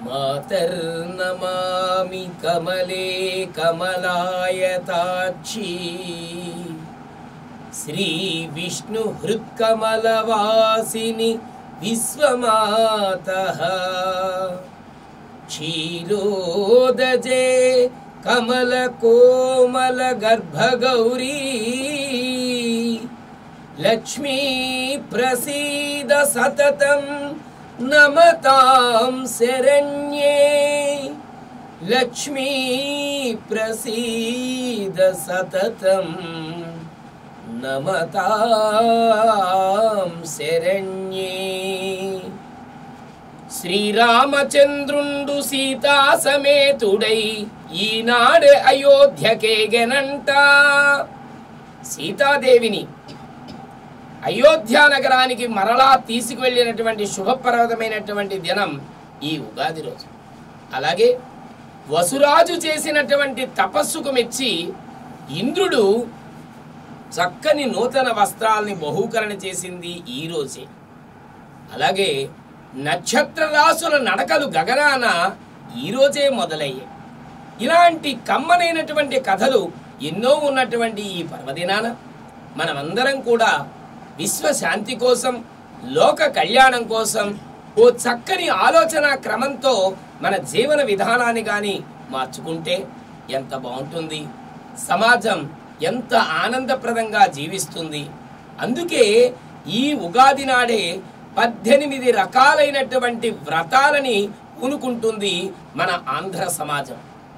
మాతర్నమామి కమలే కమలాయతాక్షి శ్రీ విష్ణు హృత్కమలవాసిని విశ్వమాత క్షీరోదజే కమల కోమల గర్భగౌరీ లక్ష్మీ ప్రసీద సతతం నమతాం శరణ్యే లక్ష్మీ ప్రసీద సతతం నమతాం శరణ్యే శ్రీరామచంద్రుండు సీతా సమేతుడై ఈనాడు అయోధ్యకేగెనంట సీతాదేవిని అయోధ్య నగరానికి మరలా తీసుకువెళ్ళినటువంటి శుభప్రదమైనటువంటి దినం ఈ ఉగాది రోజు అలాగే వసురాజు చేసినటువంటి తపస్సుకు మెచ్చి ఇంద్రుడు చక్కని నూతన వస్త్రాల్ని బహూకరణ చేసింది ఈ రోజే అలాగే నక్షత్ర రాసుల నడకలు గగనాన ఈ రోజే మొదలయ్యాయి ఇలాంటి కమ్మనైనటువంటి కథలు ఎన్నో ఉన్నటువంటి ఈ పర్వదినాన మనమందరం కూడా విశ్వశాంతి కోసం లోక కళ్యాణం కోసం ఓ చక్కని ఆలోచన క్రమంతో మన జీవన విధానాన్ని కానీ మార్చుకుంటే ఎంత బాగుంటుంది సమాజం ఎంత ఆనందప్రదంగా జీవిస్తుంది అందుకే ఈ ఉగాది నాడే పద్దెనిమిది రకాలైనటువంటి వ్రతాలని పూనుకుంటుంది మన ఆంధ్ర సమాజం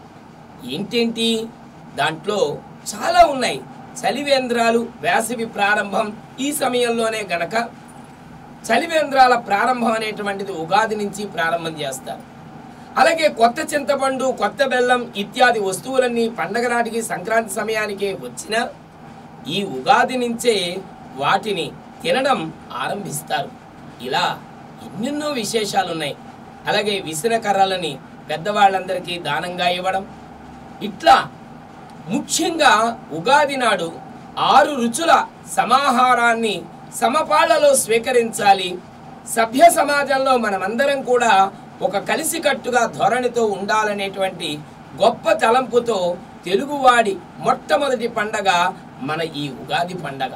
ఏంటేంటి దాంట్లో చాలా ఉన్నాయి చలివేంద్రాలు వేసవి ప్రారంభం ఈ సమయంలోనే గనక చలివేంద్రాల ప్రారంభం అనేటువంటిది ఉగాది నుంచి ప్రారంభం చేస్తారు అలాగే కొత్త చింతపండు కొత్త బెల్లం ఇత్యాది వస్తువులన్నీ పండగ నాటికి సంక్రాంతి సమయానికి వచ్చిన ఈ ఉగాది నుంచే వాటిని తినడం ఆరంభిస్తారు ఇలా ఎన్నెన్నో విశేషాలు ఉన్నాయి అలాగే విసిన కర్రలని పెద్దవాళ్ళందరికీ దానంగా ఇవ్వడం ఇట్లా ముఖ్యంగా ఉగాది నాడు ఆరు రుచుల సమాహారాన్ని సమపాళ్లలో స్వీకరించాలి సభ్య సమాజంలో మనమందరం కూడా ఒక కలిసికట్టుగా ధోరణితో ఉండాలనేటువంటి గొప్ప తలంపుతో తెలుగువాడి మొట్టమొదటి పండగ మన ఈ ఉగాది పండగ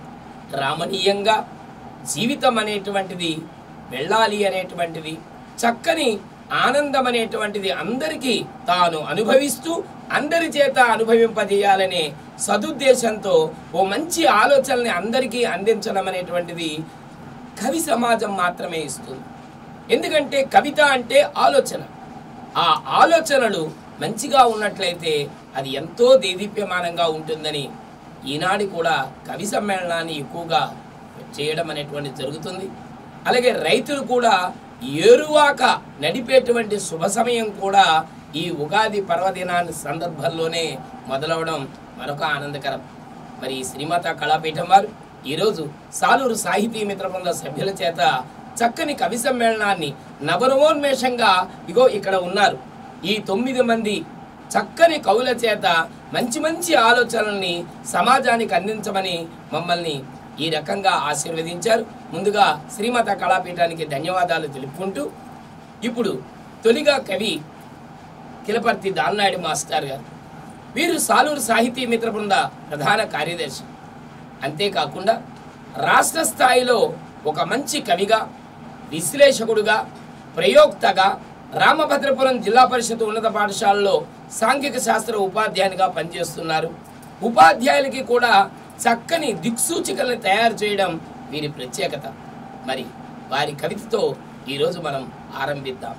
రామణీయంగా జీవితం అనేటువంటిది వెళ్ళాలి అనేటువంటిది చక్కని ఆనందం అనేటువంటిది అందరికీ తాను అనుభవిస్తూ అందరి చేత అనుభవింపజేయాలనే సదుద్దేశంతో ఓ మంచి ఆలోచనని అందరికీ అందించడం అనేటువంటిది కవి సమాజం మాత్రమే ఇస్తుంది ఎందుకంటే కవిత అంటే ఆలోచన ఆ ఆలోచనలు మంచిగా ఉన్నట్లయితే అది ఎంతో దేదీప్యమానంగా ఉంటుందని ఈనాడు కూడా కవి సమ్మేళనాన్ని ఎక్కువగా చేయడం అనేటువంటిది జరుగుతుంది అలాగే రైతులు కూడా ఏరువాక నడిపేటువంటి శుభ సమయం కూడా ఈ ఉగాది పర్వదినాన్ని సందర్భంలోనే మొదలవడం మరొక ఆనందకరం మరి ఈ శ్రీమాత కళాపీఠం వారు ఈరోజు సాలూరు సాహితీ మిత్ర బృంద సభ్యుల చేత చక్కని కవి సమ్మేళనాన్ని నవనవోన్మేషంగా ఇగో ఇక్కడ ఉన్నారు ఈ తొమ్మిది మంది చక్కని కవుల చేత మంచి మంచి ఆలోచనల్ని సమాజానికి అందించమని మమ్మల్ని ఈ రకంగా ఆశీర్వదించారు ముందుగా శ్రీమాత కళాపీఠానికి ధన్యవాదాలు తెలుపుకుంటూ ఇప్పుడు తొలిగా కవి కిలపర్తి దాల్నాయుడు మాస్టర్ గారు వీరు సాలూరు సాహితీ మిత్ర బృంద ప్రధాన కార్యదర్శి అంతేకాకుండా రాష్ట్ర స్థాయిలో ఒక మంచి కవిగా విశ్లేషకుడుగా ప్రయోక్తగా రామభద్రపురం జిల్లా పరిషత్ ఉన్నత పాఠశాలలో సాంఘిక శాస్త్ర ఉపాధ్యాయునిగా పనిచేస్తున్నారు ఉపాధ్యాయులకి కూడా చక్కని దిక్సూచికల్ని తయారు చేయడం వీరి ప్రత్యేకత మరి వారి కవితతో ఈరోజు మనం ఆరంభిద్దాం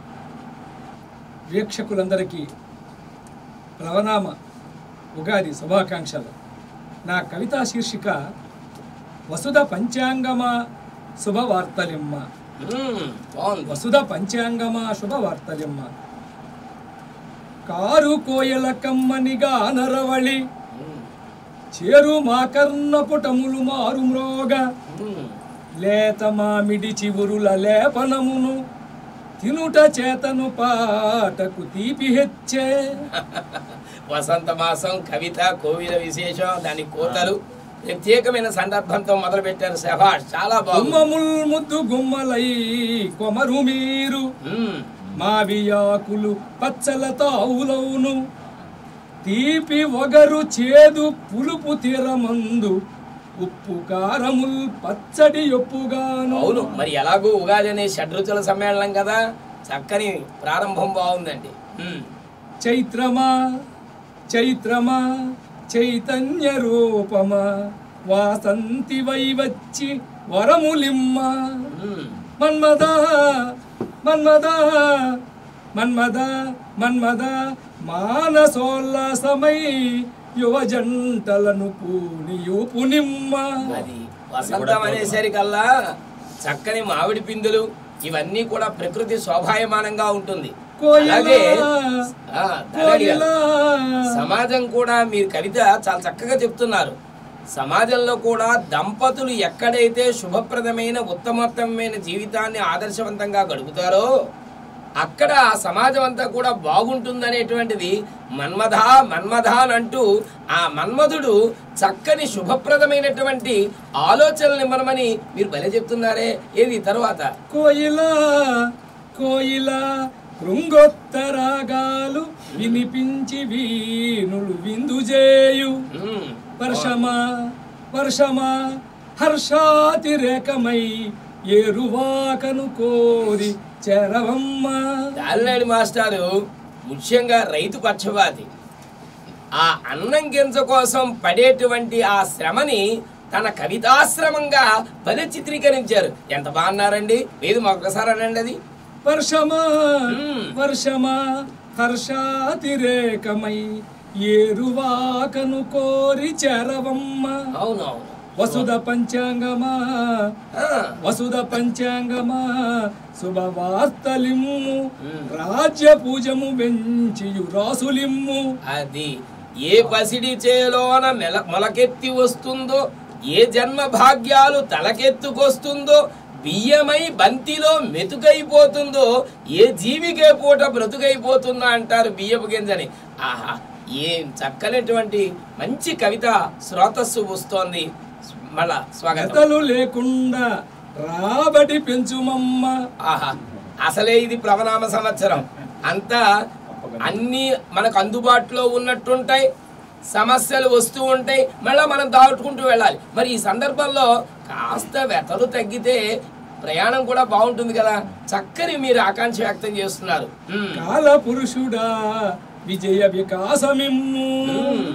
వీక్షకులందరికీ ప్లవనామ ఉగాది శుభాకాంక్షలు నా కవితా శీర్షిక వసుధ పంచాంగమా శుభవార్తలిమ్మ మ్మ్, బాగుంది వసుధ పంచాంగమా శుభవార్తలిమ్మ కారు కోయల కమ్మనిగా నరవళి మ్మ్, చేరు మా కర్ణపుటములు మారు మ్రోగ మ్మ్. లేత మామిడి చివురుల లేపనమును తినుట చేతను పాటకు తీపి హెచ్చే వసంత మాసం కవిత కోవిల విశేషం దాని కోతలు ప్రత్యేకమైన సందర్భంతో మొదలు పెట్టారు శభాష్ చాలా బాగుంది గుమ్మముల్ ముద్దు గుమ్మలై కొమరు మీరు మ్మ్. మావియాకులు పచ్చల తావులవును తీపి ఒగరు చేదు పులుపు తీరమందు ఉప్పు కారముల్ పచ్చడి ఒప్పుగాను అవును మరి ఎలాగో ఉగాది అనే షడ్రుచుల సమ్మేళనం కదా చక్కని ప్రారంభం బాగుందండి ఉమ్. చైత్రమా చైత్రమా చైతన్య రూపమా వాసంతి వై వచ్చి వరములిమ్మ ఉమ్. మన్మద మన్మద మన్మద మన్మద మానసోల్లాసమై యువ జంటలను పూనియు పునిమ్మ అది వసంతం అనేసరికల్లా చక్కని మామిడి పిందులు ఇవన్నీ కూడా ప్రకృతి శోభాయమానంగా ఉంటుంది అలాగే ఆ, ధనడి గారు, కోయిలా సమాజం కూడా మీరు కవిత చాలా చక్కగా చెప్తున్నారు సమాజంలో కూడా దంపతులు ఎక్కడైతే శుభప్రదమైన ఉత్తమోత్తమైన జీవితాన్ని ఆదర్శవంతంగా గడుపుతారో అక్కడ ఆ సమాజం అంతా కూడా బాగుంటుందనేటువంటిది మన్మధ మన్మధ అని అంటూ ఆ మన్మధుడు చక్కని శుభప్రదమైనటువంటి ఆలోచనలు ఇవ్వమని మీరు భలే చెప్తున్నారే ఏది తర్వాత కోయిలా కోయిలా కృంగొత్త రాగాలు వినిపించి వీణులు విందు చేయు ఉమ్, వర్షమా వర్షమా హర్షాతిరేకమై ఏరువాకను కోరి చెరవమ్మ దాలినాడు మాస్టారు ముఖ్యంగా రైతు పక్షపాతి ఆ అన్నం గింజ కోసం పడేటువంటి ఆ శ్రమని తన కవితాశ్రమంగా భలే చిత్రీకరించారు ఎంత బాగున్నారండి లేదు ఒక్కసారి అనండి అది వర్షమా మ్మ్. వర్షమా హర్షాతిరేకమై ఏరువాకను కోరి చెరవమ్మ అవును అవును వసుధ పంచాంగమా ఆ, వసుధ పంచాంగమా శుభవార్తలిమ్ము మ్మ్. రాజ్య పూజము వెంచియు రాసులిమ్ము అది ఏ పసిడి చేలోన మెల మొలకెత్తి వస్తుందో ఏ జన్మ భాగ్యాలు తలకెత్తుకొస్తుందో బియ్యమై బంతిలో మెతుకైపోతుందో ఏ జీవికే పూట బ్రతుకైపోతుందా అంటారు బియ్యపు గింజని ఆహా ఏం చక్కనటువంటి మంచి కవిత శ్రోతస్సు వస్తోంది మళ్ళా స్వాగతం గతలు లేకుండా రాబడి పెంచుమమ్మ ఆహా అసలే ఇది ప్లవనామ సంవత్సరం అంతా అన్ని మనకు అందుబాటులో ఉన్నట్టుంటాయి సమస్యలు వస్తూ ఉంటాయి మళ్ళీ మనం దాటుకుంటూ వెళ్ళాలి మరి ఈ సందర్భంలో కాస్త వెతలు తగ్గితే ప్రయాణం కూడా బాగుంటుంది కదా చక్కని మీరు ఆకాంక్ష వ్యక్తం చేస్తున్నారు ఉమ్. కాల పురుషుడా విజయ వికాసమిమ్ము ఉమ్.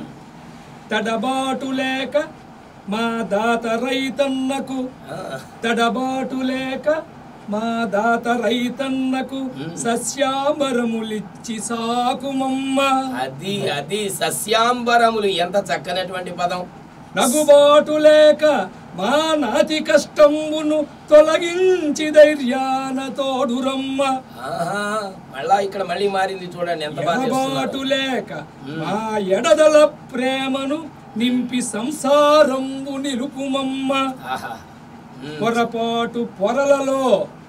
తడబాటు లేక మా దాత రైతన్నకు ఆ, తడబాటు లేక మా దాత రైతన్నకు సస్యామరములిచ్చి సాకుమమ్మ అది అది సస్యాంబరములు ఎంత చక్కనటువంటి పదం నగుబాటు లేక మా నాతి కష్టంబును తొలగించి ధైర్యాన తోడురమ్మ ఆహా మళ్ళా ఇక్కడ మళ్ళీ మారింది చూడండి ఎంత బాగా చేస్తున్నారు. ఎడబాటు లేక మా ఎడదల ప్రేమను నింపి సంసారంబు నిలుపుమమ్మ ఆహా ఉమ్. పొరపాటు పొరలలో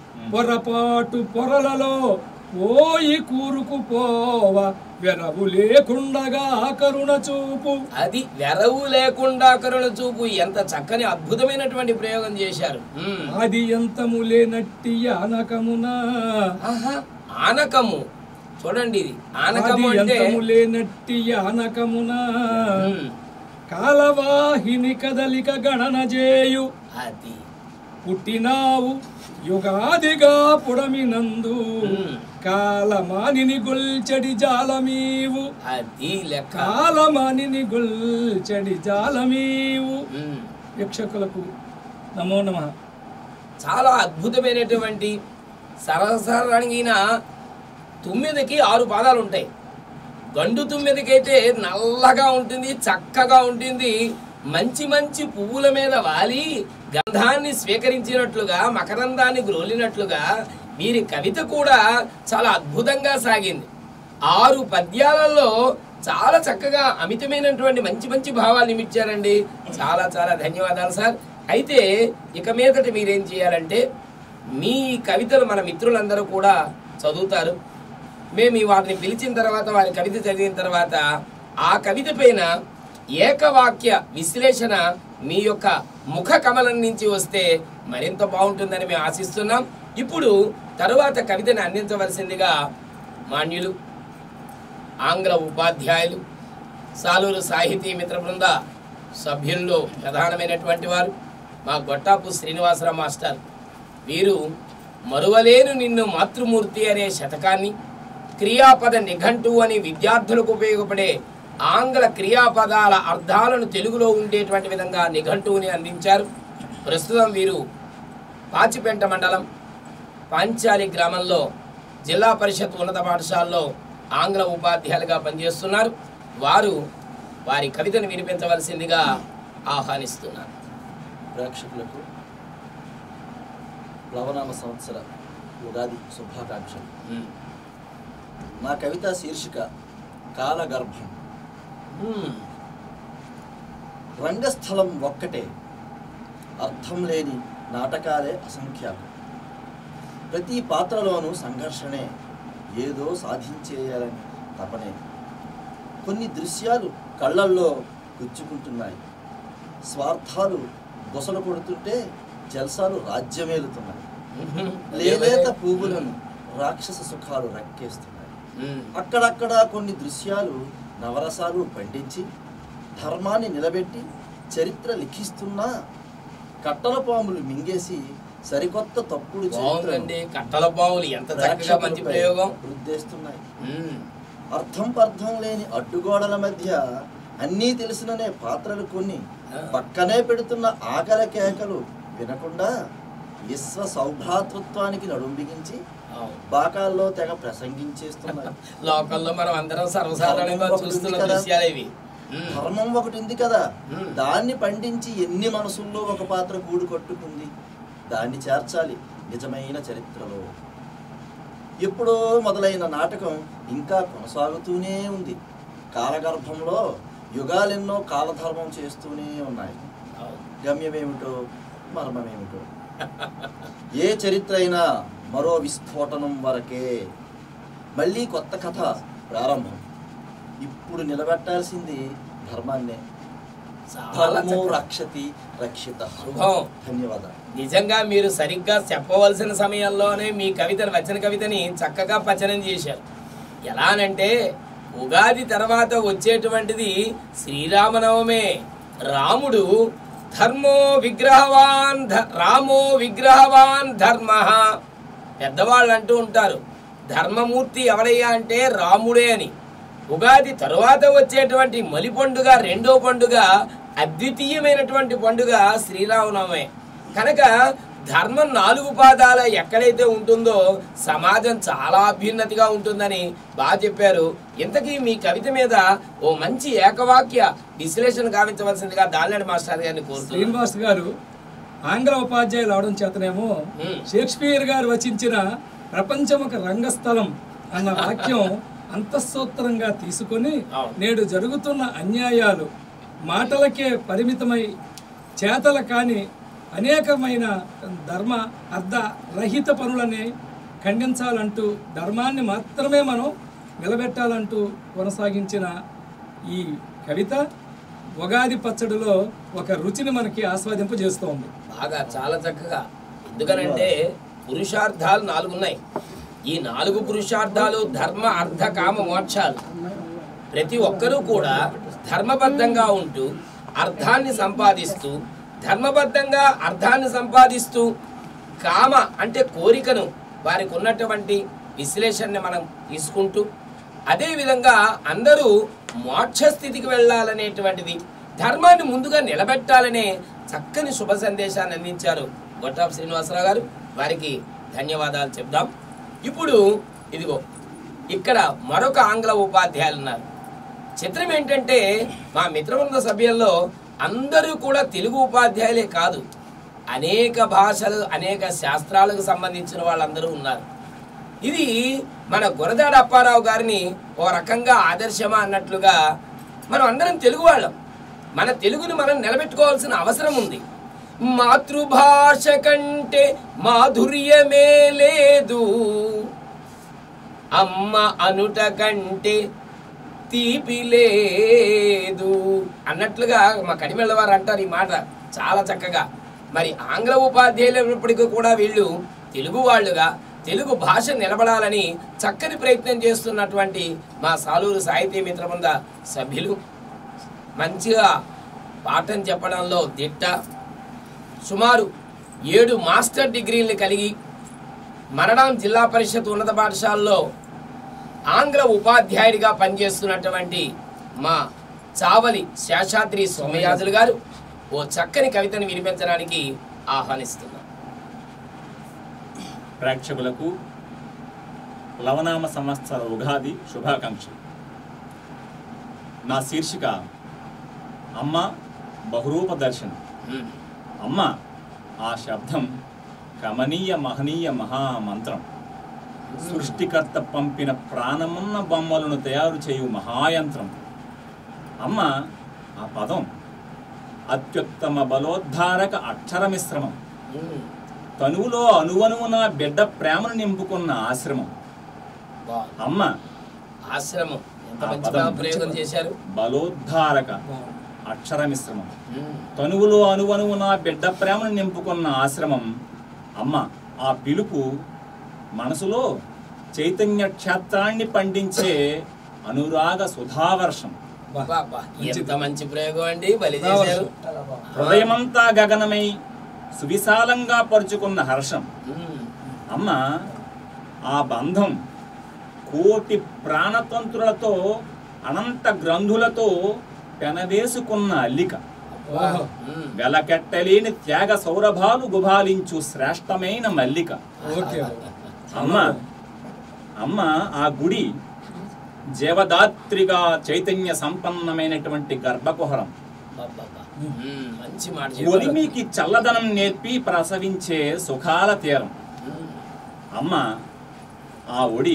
పొరపాటు పొరలలో పోయి కూరుకుపోవ వెరవు లేకుండగా కరుణ చూపు అది వెరవు లేకుండా కరుణ చూపు ఎంత చక్కని అద్భుతమైనటువంటి ప్రయోగం చేశారు ఉమ్. అది ఎంతము లేనట్టి ఆనకమున ఆహా, ఆనకము చూడండి ఇది అది ఆనకము అంటే ఎంతము లేనట్టి ఆనకమున ఉమ్, కాలవాహిని కదలిక గణన చేయు అది పుట్టినావు యుగాదిగా పుడమినందు ఉమ్. కాలమానిని గొల్చడి జాలమీవు అది లెక్క కాలమానిని గొల్చడి జాలమీవు ఉమ్. వీక్షకులకు నమో నమ చాలా అద్భుతమైనటువంటి సరసరంగిన తుమ్మిదకి ఆరు పాదాలు ఉంటాయి గండు తుమ్మిదకైతే నల్లగా ఉంటుంది చక్కగా ఉంటుంది మంచి మంచి పువ్వుల మీద వాలి గంధాన్ని స్వీకరించినట్లుగా మకరందాన్ని గ్రోలినట్లుగా వీరి కవిత కూడా చాలా అద్భుతంగా సాగింది ఆరు పద్యాలలో చాలా చక్కగా అమితమైనటువంటి మంచి మంచి భావాలు ఇచ్చారండి చాలా చాలా ధన్యవాదాలు సార్ అయితే ఇక మీదట మీరేం చేయాలంటే మీ కవితలు మన మిత్రులందరూ కూడా చదువుతారు మేము ఈ వారిని పిలిచిన తర్వాత వారి కవిత చదివిన తర్వాత ఆ కవిత పైన ఏకవాక్య విశ్లేషణ మీ యొక్క ముఖ కమలం నుంచి వస్తే మరింత బాగుంటుందని మేము ఆశిస్తున్నాం ఇప్పుడు తరువాత కవితని అందించవలసిందిగా మాన్యులు ఆంగ్ల ఉపాధ్యాయులు సాలూరు సాహితీ మిత్ర బృంద సభ్యుల్లో ప్రధానమైనటువంటి వారు మా గొట్టాపు శ్రీనివాసరావు మాస్టర్ వీరు మరువలేను నిన్ను మాతృమూర్తి అనే శతకాన్ని క్రియాపద నిఘంటు అని విద్యార్థులకు ఉపయోగపడే ఆంగ్ల క్రియాపదాల అర్థాలను తెలుగులో ఉండేటువంటి విధంగా నిఘంటువుని అందించారు ప్రస్తుతం వీరు పాచిపెంట మండలం పాంచాలి గ్రామంలో జిల్లా పరిషత్ ఉన్నత పాఠశాలలో ఆంగ్ల ఉపాధ్యాయులుగా పనిచేస్తున్నారు వారు వారి కవితను వినిపించవలసిందిగా ఆహ్వానిస్తున్నారు ప్రేక్షకులకు ప్లవనామ సంవత్సర ఉగాది శుభాకాంక్షలు ఉమ్. నా కవిత శీర్షిక కాలగర్భం ఉమ్. రంగస్థలం ఒక్కటే అర్థం లేని నాటకాలే అసంఖ్యాకం ప్రతి పాత్రలోనూ సంఘర్షణే ఏదో సాధించేయాలని తపనే కొన్ని దృశ్యాలు కళ్ళల్లో గుచ్చుకుంటున్నాయి స్వార్థాలు బొసలు కొడుతుంటే జల్సాలు రాజ్యమేలుతున్నాయి ఉహుం. లేలేత పువ్వులను రాక్షస సుఖాలు రక్కేస్తున్నాయి ఉమ్. అక్కడక్కడ కొన్ని దృశ్యాలు నవరసాలు పండించి ధర్మాన్ని నిలబెట్టి చరిత్ర లిఖిస్తున్నా కట్టల పాములు మింగేసి సరికొత్త తప్పుడు బాగుందండి కట్టల పావులు ఎంత చక్కగా మంచి ప్రయోగం వృద్ధేస్తున్నాయి ఉమ్. అర్థం పర్థం లేని అడ్డుగోడల మధ్య అన్నీ తెలిసిననే పాత్రలు కొన్ని పక్కనే పెడుతున్న ఆకలి కేకలు వినకుండా విశ్వ సౌభ్రాతృత్వానికి నడుం బిగించి అవును. బాకాల్లో తెగ ప్రసంగించేస్తున్నాయి లోకల్లో మనం అందరం సర్వసాధారణంగా చూస్తున్న దృశ్యాలు ఇవి ఉమ్. ధర్మం ఒకటి ఉంది కదా మ్మ్. దాన్ని పండించి ఎన్ని మనసుల్లో ఒక పాత్ర కూడు కట్టుకుంది దాన్ని చేర్చాలి నిజమైన చరిత్రలో ఎప్పుడో మొదలైన నాటకం ఇంకా కొనసాగుతూనే ఉంది కాలగర్భంలో యుగాలెన్నో కాలధర్మం చేస్తూనే ఉన్నాయి అవును. గమ్యమేమిటో మర్మమేమిటో ఏ చరిత్ర అయినా మరో విస్ఫోటనం వరకే మళ్ళీ కొత్త కథ ప్రారంభం ఇప్పుడు నిలబెట్టాల్సింది ధర్మాన్నే చాలా ధర్మో చక్కగా. రక్షతి రక్షిత శుభం. ధన్యవాదాలు నిజంగా మీరు సరిగ్గా చెప్పవలసిన సమయంలోనే మీ కవితను వచ్చిన కవితని చక్కగా పచనం చేశారు ఎలానంటే ఉగాది తర్వాత వచ్చేటువంటిది శ్రీరామనవమే రాముడు ధర్మో విగ్రహవాన్ ధ- రామో విగ్రహవాన్ ధర్మ పెద్దవాళ్ళు అంటూ ఉంటారు ధర్మమూర్తి ఎవరయ్యా అంటే రాముడే అని ఉగాది తరువాత వచ్చేటువంటి మలి పండుగ రెండో పండుగ అద్వితీయమైనటువంటి పండుగ శ్రీరామనవమే కనుక ధర్మం నాలుగు పాదాల ఎక్కడైతే ఉంటుందో సమాజం చాలా అభ్యున్నతిగా ఉంటుందని బాగా చెప్పారు ఇంతకీ మీ కవిత మీద ఓ మంచి ఏకవాక్య విశ్లేషణ గావించవలసిందిగా దాల్నాడు మాస్టర్ గారిని కోరుతున్నాను శ్రీనివాస్ గారు ఆంగ్ల ఉపాధ్యాయులు అవడం చేతనేమో హ్మ్. షేక్స్పియర్ గారు రచించిన ప్రపంచం ఒక రంగస్థలం అన్న వాక్యం అంతఃసూత్రంగా తీసుకొని అవును. నేడు జరుగుతున్న అన్యాయాలు మాటలకే పరిమితమై చేతల కాని అనేకమైన ధర్మ అర్ధ రహిత పనులని ఖండించాలంటూ ధర్మాన్ని మాత్రమే మనం నిలబెట్టాలంటూ కొనసాగించిన ఈ కవిత ఉగాది పచ్చడిలో ఒక రుచిని మనకి ఆస్వాదింపజేస్తోంది బాగా చాలా చక్కగా ఎందుకనంటే పురుషార్థాలు నాలుగు ఉన్నాయి ఈ నాలుగు పురుషార్థాలు ధర్మ అర్థ కామ మోక్షాలు ప్రతి ఒక్కరూ కూడా ధర్మబద్ధంగా ఉంటూ అర్థాన్ని సంపాదిస్తూ ధర్మబద్ధంగా అర్థాన్ని సంపాదిస్తూ కామ అంటే కోరికను వారికి ఉన్నటువంటి విశ్లేషణని మనం తీసుకుంటూ అదేవిధంగా అందరూ మోక్ష స్థితికి వెళ్ళాలనేటువంటిది ధర్మాన్ని ముందుగా నిలబెట్టాలనే చక్కని శుభ సందేశాన్ని అందించారు గొట్టాపు శ్రీనివాసరావు గారు వారికి ధన్యవాదాలు చెప్దాం ఇప్పుడు ఇదిగో ఇక్కడ మరొక ఆంగ్ల ఉపాధ్యాయులు ఉన్నారు చిత్రం ఏంటంటే మా మిత్రబృంద సభ్యుల్లో అందరూ కూడా తెలుగు ఉపాధ్యాయులే కాదు అనేక భాషలు అనేక శాస్త్రాలకు సంబంధించిన వాళ్ళందరూ ఉన్నారు ఇది మన గురదాడ అప్పారావు గారిని ఓ రకంగా ఆదర్శమా అన్నట్లుగా మనం అందరం తెలుగు వాళ్ళం మన తెలుగుని మనం నిలబెట్టుకోవాల్సిన అవసరం ఉంది మాతృభాష కంటే మాధుర్యమే లేదు అమ్మ అనుట కంటే తీపి లేదు అన్నట్లుగా మా కడిమెళ్ళ వారు అంటారు ఈ మాట చాలా చక్కగా మరి ఆంగ్ల ఉపాధ్యాయులు ఉన్నప్పటికీ కూడా వీళ్ళు తెలుగు వాళ్ళుగా తెలుగు భాష నిలబడాలని చక్కని ప్రయత్నం చేస్తున్నటువంటి మా సాలూరు సాహితీ మిత్ర బృంద సభ్యులు మంచిగా పాఠం చెప్పడంలో దిట్ట సుమారు ఏడు మాస్టర్ డిగ్రీలు కలిగి మరణం జిల్లా పరిషత్ ఉన్నత పాఠశాలలో ఆంగ్ల ఉపాధ్యాయుడిగా పనిచేస్తున్నటువంటి మా చావలి శేషాద్రి సోమయాజులు గారు ఓ చక్కని కవితను వినిపించడానికి ఆహ్వానిస్తున్నాం ప్రేక్షకులకు లవనామ సంవత్సర ఉగాది శుభాకాంక్షలు నా శీర్షిక అమ్మ బహురూప దర్శనం ఉమ్, అమ్మ ఆ శబ్దం కమనీయ మహనీయ మహామంత్రం సృష్టికర్త పంపిన ప్రాణమున్న బొమ్మలను తయారు చేయు మహాయంత్రం అమ్మ ఆ పదం అత్యుత్తమ బలోద్ధారక అక్షర మిశ్రమం ఉమ్, తనువులో అణువణువున బిడ్డ ప్రేమను నింపుకున్న ఆశ్రమం బాగుంది. అమ్మ ఆశ్రమం ఎంత ఆ మంచిగా పదం. ప్రయోగం చేశారు బలోద్ధారక అక్షర మిశ్రమం ఉమ్, తనువులో అణువణువున బిడ్డ ప్రేమను నింపుకున్న ఆశ్రమం అమ్మ ఆ పిలుపు మనసులో చైతన్య క్షేత్రాన్ని పండించే అనురాగ సుధావర్షం బా. బా, బా, మంచిది. ఎంత మంచి ప్రయోగం అండి బలి చేశారు హృదయమంతా గగనమై సువిశాలంగా పరుచుకున్న హర్షం ఉమ్, అమ్మ ఆ బంధం కోటి ప్రాణతంత్రులతో అనంత గ్రంథులతో పెనవేసుకున్న అల్లిక ఓహో ఉమ్, వెలకెట్టలేని త్యాగ సౌరభాలు గుబాలించు శ్రేష్టమైన మల్లిక ఓకే అమ్మ అమ్మ ఆ గుడి జీవదాత్రిగా చైతన్య సంపన్నమైనటువంటి గర్భకుహరం బా, బా, బా. ఉమ్, మంచి మాట చెప్పారు ఒలిమికి చల్లదనం నేర్పి ప్రసవించే సుఖాల తీరం ఉమ్, అమ్మ ఆ ఒడి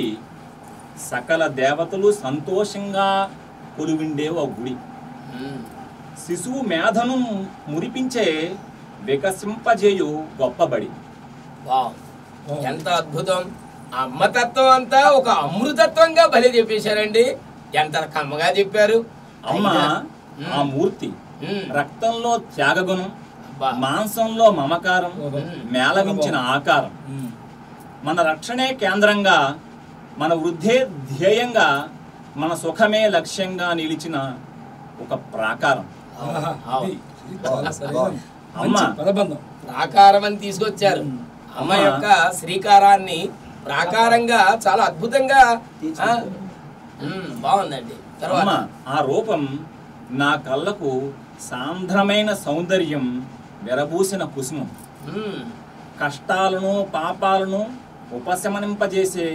సకల దేవతలు సంతోషంగా కొలువిండే ఓ గుడి ఉమ్, శిశువు మేధను మురిపించే వికసింపజేయు గొప్పబడి వావ్. ఎంత అద్భుతం ఆ అమ్మతత్వం అంతా ఒక అమృతత్వంగా బలి చెప్పేశారండి ఎంత కమ్మగా చెప్పారు అమ్మ అయినా, ఆ మూర్తి ఉమ్, రక్తంలో త్యాగగుణం అబ్బా. మాంసంలో మమకారం ఓహో. మేళవించిన ఆకారం ఉమ్. మన రక్షణే కేంద్రంగా మన వృద్ధే ధ్యేయంగా మన సుఖమే లక్ష్యంగా నిలిచిన ఒక ప్రాకారం ఆహా, ఆవ్. ఇది ఇది చాలా సరైన అమ్మ. మంచి పదబంధం ప్రాకారం అని తీసుకొచ్చారు అమ్మ అమ్మ. యొక్క శ్రీకారాన్ని ప్రాకారంగా చాలా అద్భుతంగా ఆ, ఉమ్, బాగుందండి అమ్మ తర్వాత ఆ రూపం నా కళ్ళకు సాంద్రమైన సౌందర్యం వెరబూసిన కుసుమం ఉమ్, కష్టాలను పాపాలను ఉపశమనింపజేసే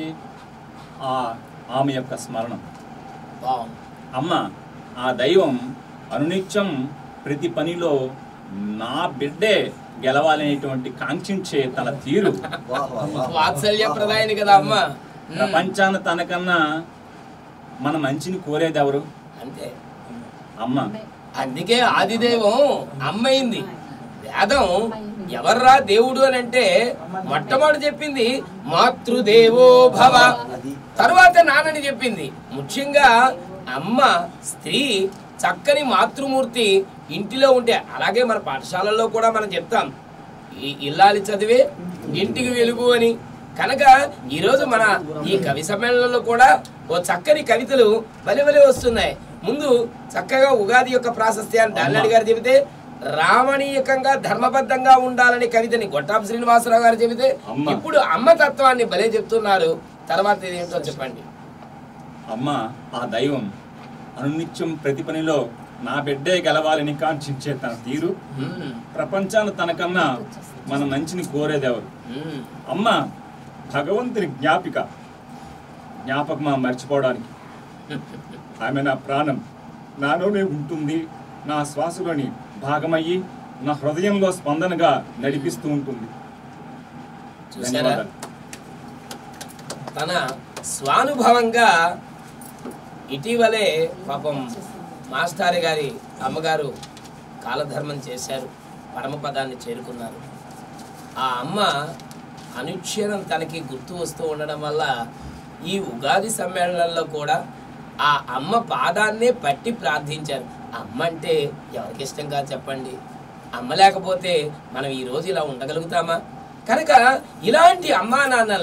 ఆ ఆమె యొక్క స్మరణం బాగుంది అమ్మ ఆ దైవం అనునిత్యం ప్రతి పనిలో నా బిడ్డే గెలవాలనేటువంటి కాంక్షించే తన తీరు వాహ్ వాహ్ వాహ్. వాత్సల్య ప్రదాయని కదా అమ్మ ఉమ్, ప్రపంచాన తనకన్నా మన మంచిని కోరేది ఎవరు అంతే అమ్మ అందుకే ఆదిదేవం అమ్మైంది వేదం ఎవర్రా దేవుడు అని అంటే మొట్టమొదటి చెప్పింది మాతృదేవో భవ అది తరువాత నాన్నని చెప్పింది ముఖ్యంగా అమ్మ స్త్రీ చక్కని మాతృమూర్తి ఇంటిలో ఉంటే అలాగే మన పాఠశాలల్లో కూడా మనం చెప్తాం ఈ ఇల్లాలి చదివే ఇంటికి వెలుగు అని కనుక ఈరోజు మన ఈ కవి సమ్మేళనంలో కూడా ఓ చక్కని కవితలు బలి బలి వస్తున్నాయి ముందు చక్కగా ఉగాది యొక్క ప్రాశస్త్యాన్ని డాల్నాడి గారు చెబితే రామణీయకంగా ధర్మబద్ధంగా ఉండాలని కవితని గొట్టాపు శ్రీనివాసరావు గారు చెబితే అమ్మ. ఇప్పుడు అమ్మ తత్వాన్ని భలే చెప్తున్నారు తర్వాత ఇదేంటో చెప్పండి అమ్మ ఆ దైవం అనునిత్యం ప్రతి పనిలో నా బిడ్డే గెలవాలని కాంక్షించే తన తీరు మ్మ్. ప్రపంచాన్ని తనకన్నా మన మంచిని కోరేదెవరు మ్మ్. అమ్మ భగవంతుని జ్ఞాపిక జ్ఞాపకమా మర్చిపోవడానికి ఆమె నా ప్రాణం నాలోనే ఉంటుంది నా శ్వాసలోని భాగమయ్యి నా హృదయంలో స్పందనగా నడిపిస్తూ ఉంటుంది చూసారా ధన్యవాదాలు తన స్వానుభవంగా ఇటీవలే పాపం మాస్టారి గారి అమ్మగారు కాలధర్మం చేశారు పరమపదాన్ని చేరుకున్నారు ఆ అమ్మ అనుక్షణం తనకి గుర్తు వస్తూ ఉండడం వల్ల ఈ ఉగాది సమ్మేళనంలో కూడా ఆ అమ్మ పాదాన్నే పట్టి ప్రార్థించారు అమ్మ అంటే ఎవరికి ఇష్టం కాదు చెప్పండి అమ్మ లేకపోతే మనం ఈ రోజు ఇలా ఉండగలుగుతామా కనుక ఇలాంటి అమ్మా నాన్నల్ని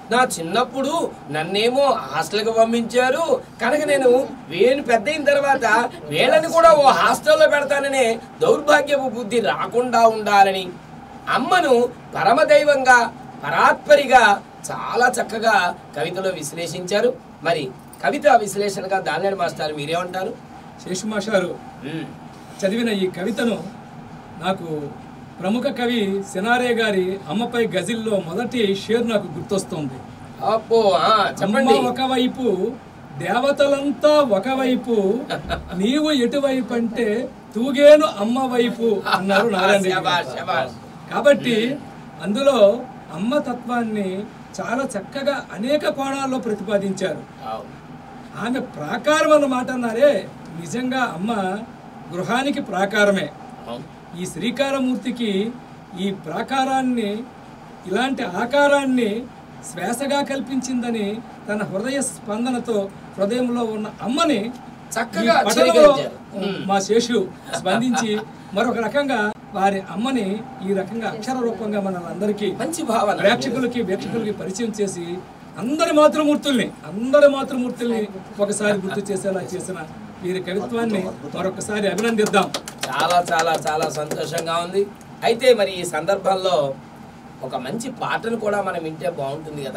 నా చిన్నప్పుడు నన్నేమో హాస్టల్కి పంపించారు కనుక నేను వేణు పెద్ద అయిన తర్వాత వీళ్ళని కూడా ఓ హాస్టల్లో పెడతాననే దౌర్భాగ్యపు బుద్ధి రాకుండా ఉండాలని అమ్మను పరమదైవంగా పరాత్పరిగా చాలా చక్కగా కవితలో విశ్లేషించారు మరి కవిత విశ్లేషణగా దాల్నేడు మాస్టర్ మీరేమంటారు శేషుమాషారు ఉమ్, చదివిన ఈ కవితను నాకు ప్రముఖ కవి సినారే గారి అమ్మపై గజిల్లో మొదటి షేర్ నాకు గుర్తొస్తుంది అబ్బో ఆ, చెప్పండి అమ్మ ఒకవైపు దేవతలంతా ఒకవైపు నీవు ఎటువైపు అంటే తూగేను అమ్మ వైపు అన్నారు నారాయణ రెడ్డి శబాష్, గారు. శబాష్. కాబట్టి అందులో అమ్మ తత్వాన్ని చాలా చక్కగా అనేక కోణాల్లో ప్రతిపాదించారు అవును. ఆమె ప్రాకారం అన్న మాట అన్నారే నిజంగా అమ్మ గృహానికి ప్రాకారమే అవును. ఈ శ్రీకారమూర్తికి ఈ ప్రాకారాన్ని ఇలాంటి ఆకారాన్ని శ్వాసగా కల్పించిందని తన హృదయ స్పందనతో హృదయంలో ఉన్న అమ్మని చక్కగా ఈ పటంలో చిత్రీకరించారు. మా శేషు స్పందించి మరొక రకంగా వారి అమ్మని ఈ రకంగా అక్షర రూపంగా మనందరికీ మంచి భావన ప్రేక్షకులకి వీక్షకులకి పరిచయం చేసి అందరి మాతృమూర్తుల్ని అందరి మాతృమూర్తుల్ని ఒకసారి గుర్తు చేసేలా చేసిన వీరి కవిత్వాన్ని మరొకసారి అభినందిద్దాం చాలా చాలా చాలా సంతోషంగా ఉంది అయితే మరి ఈ సందర్భంలో ఒక మంచి పాటను కూడా మనం వింటే బాగుంటుంది కదా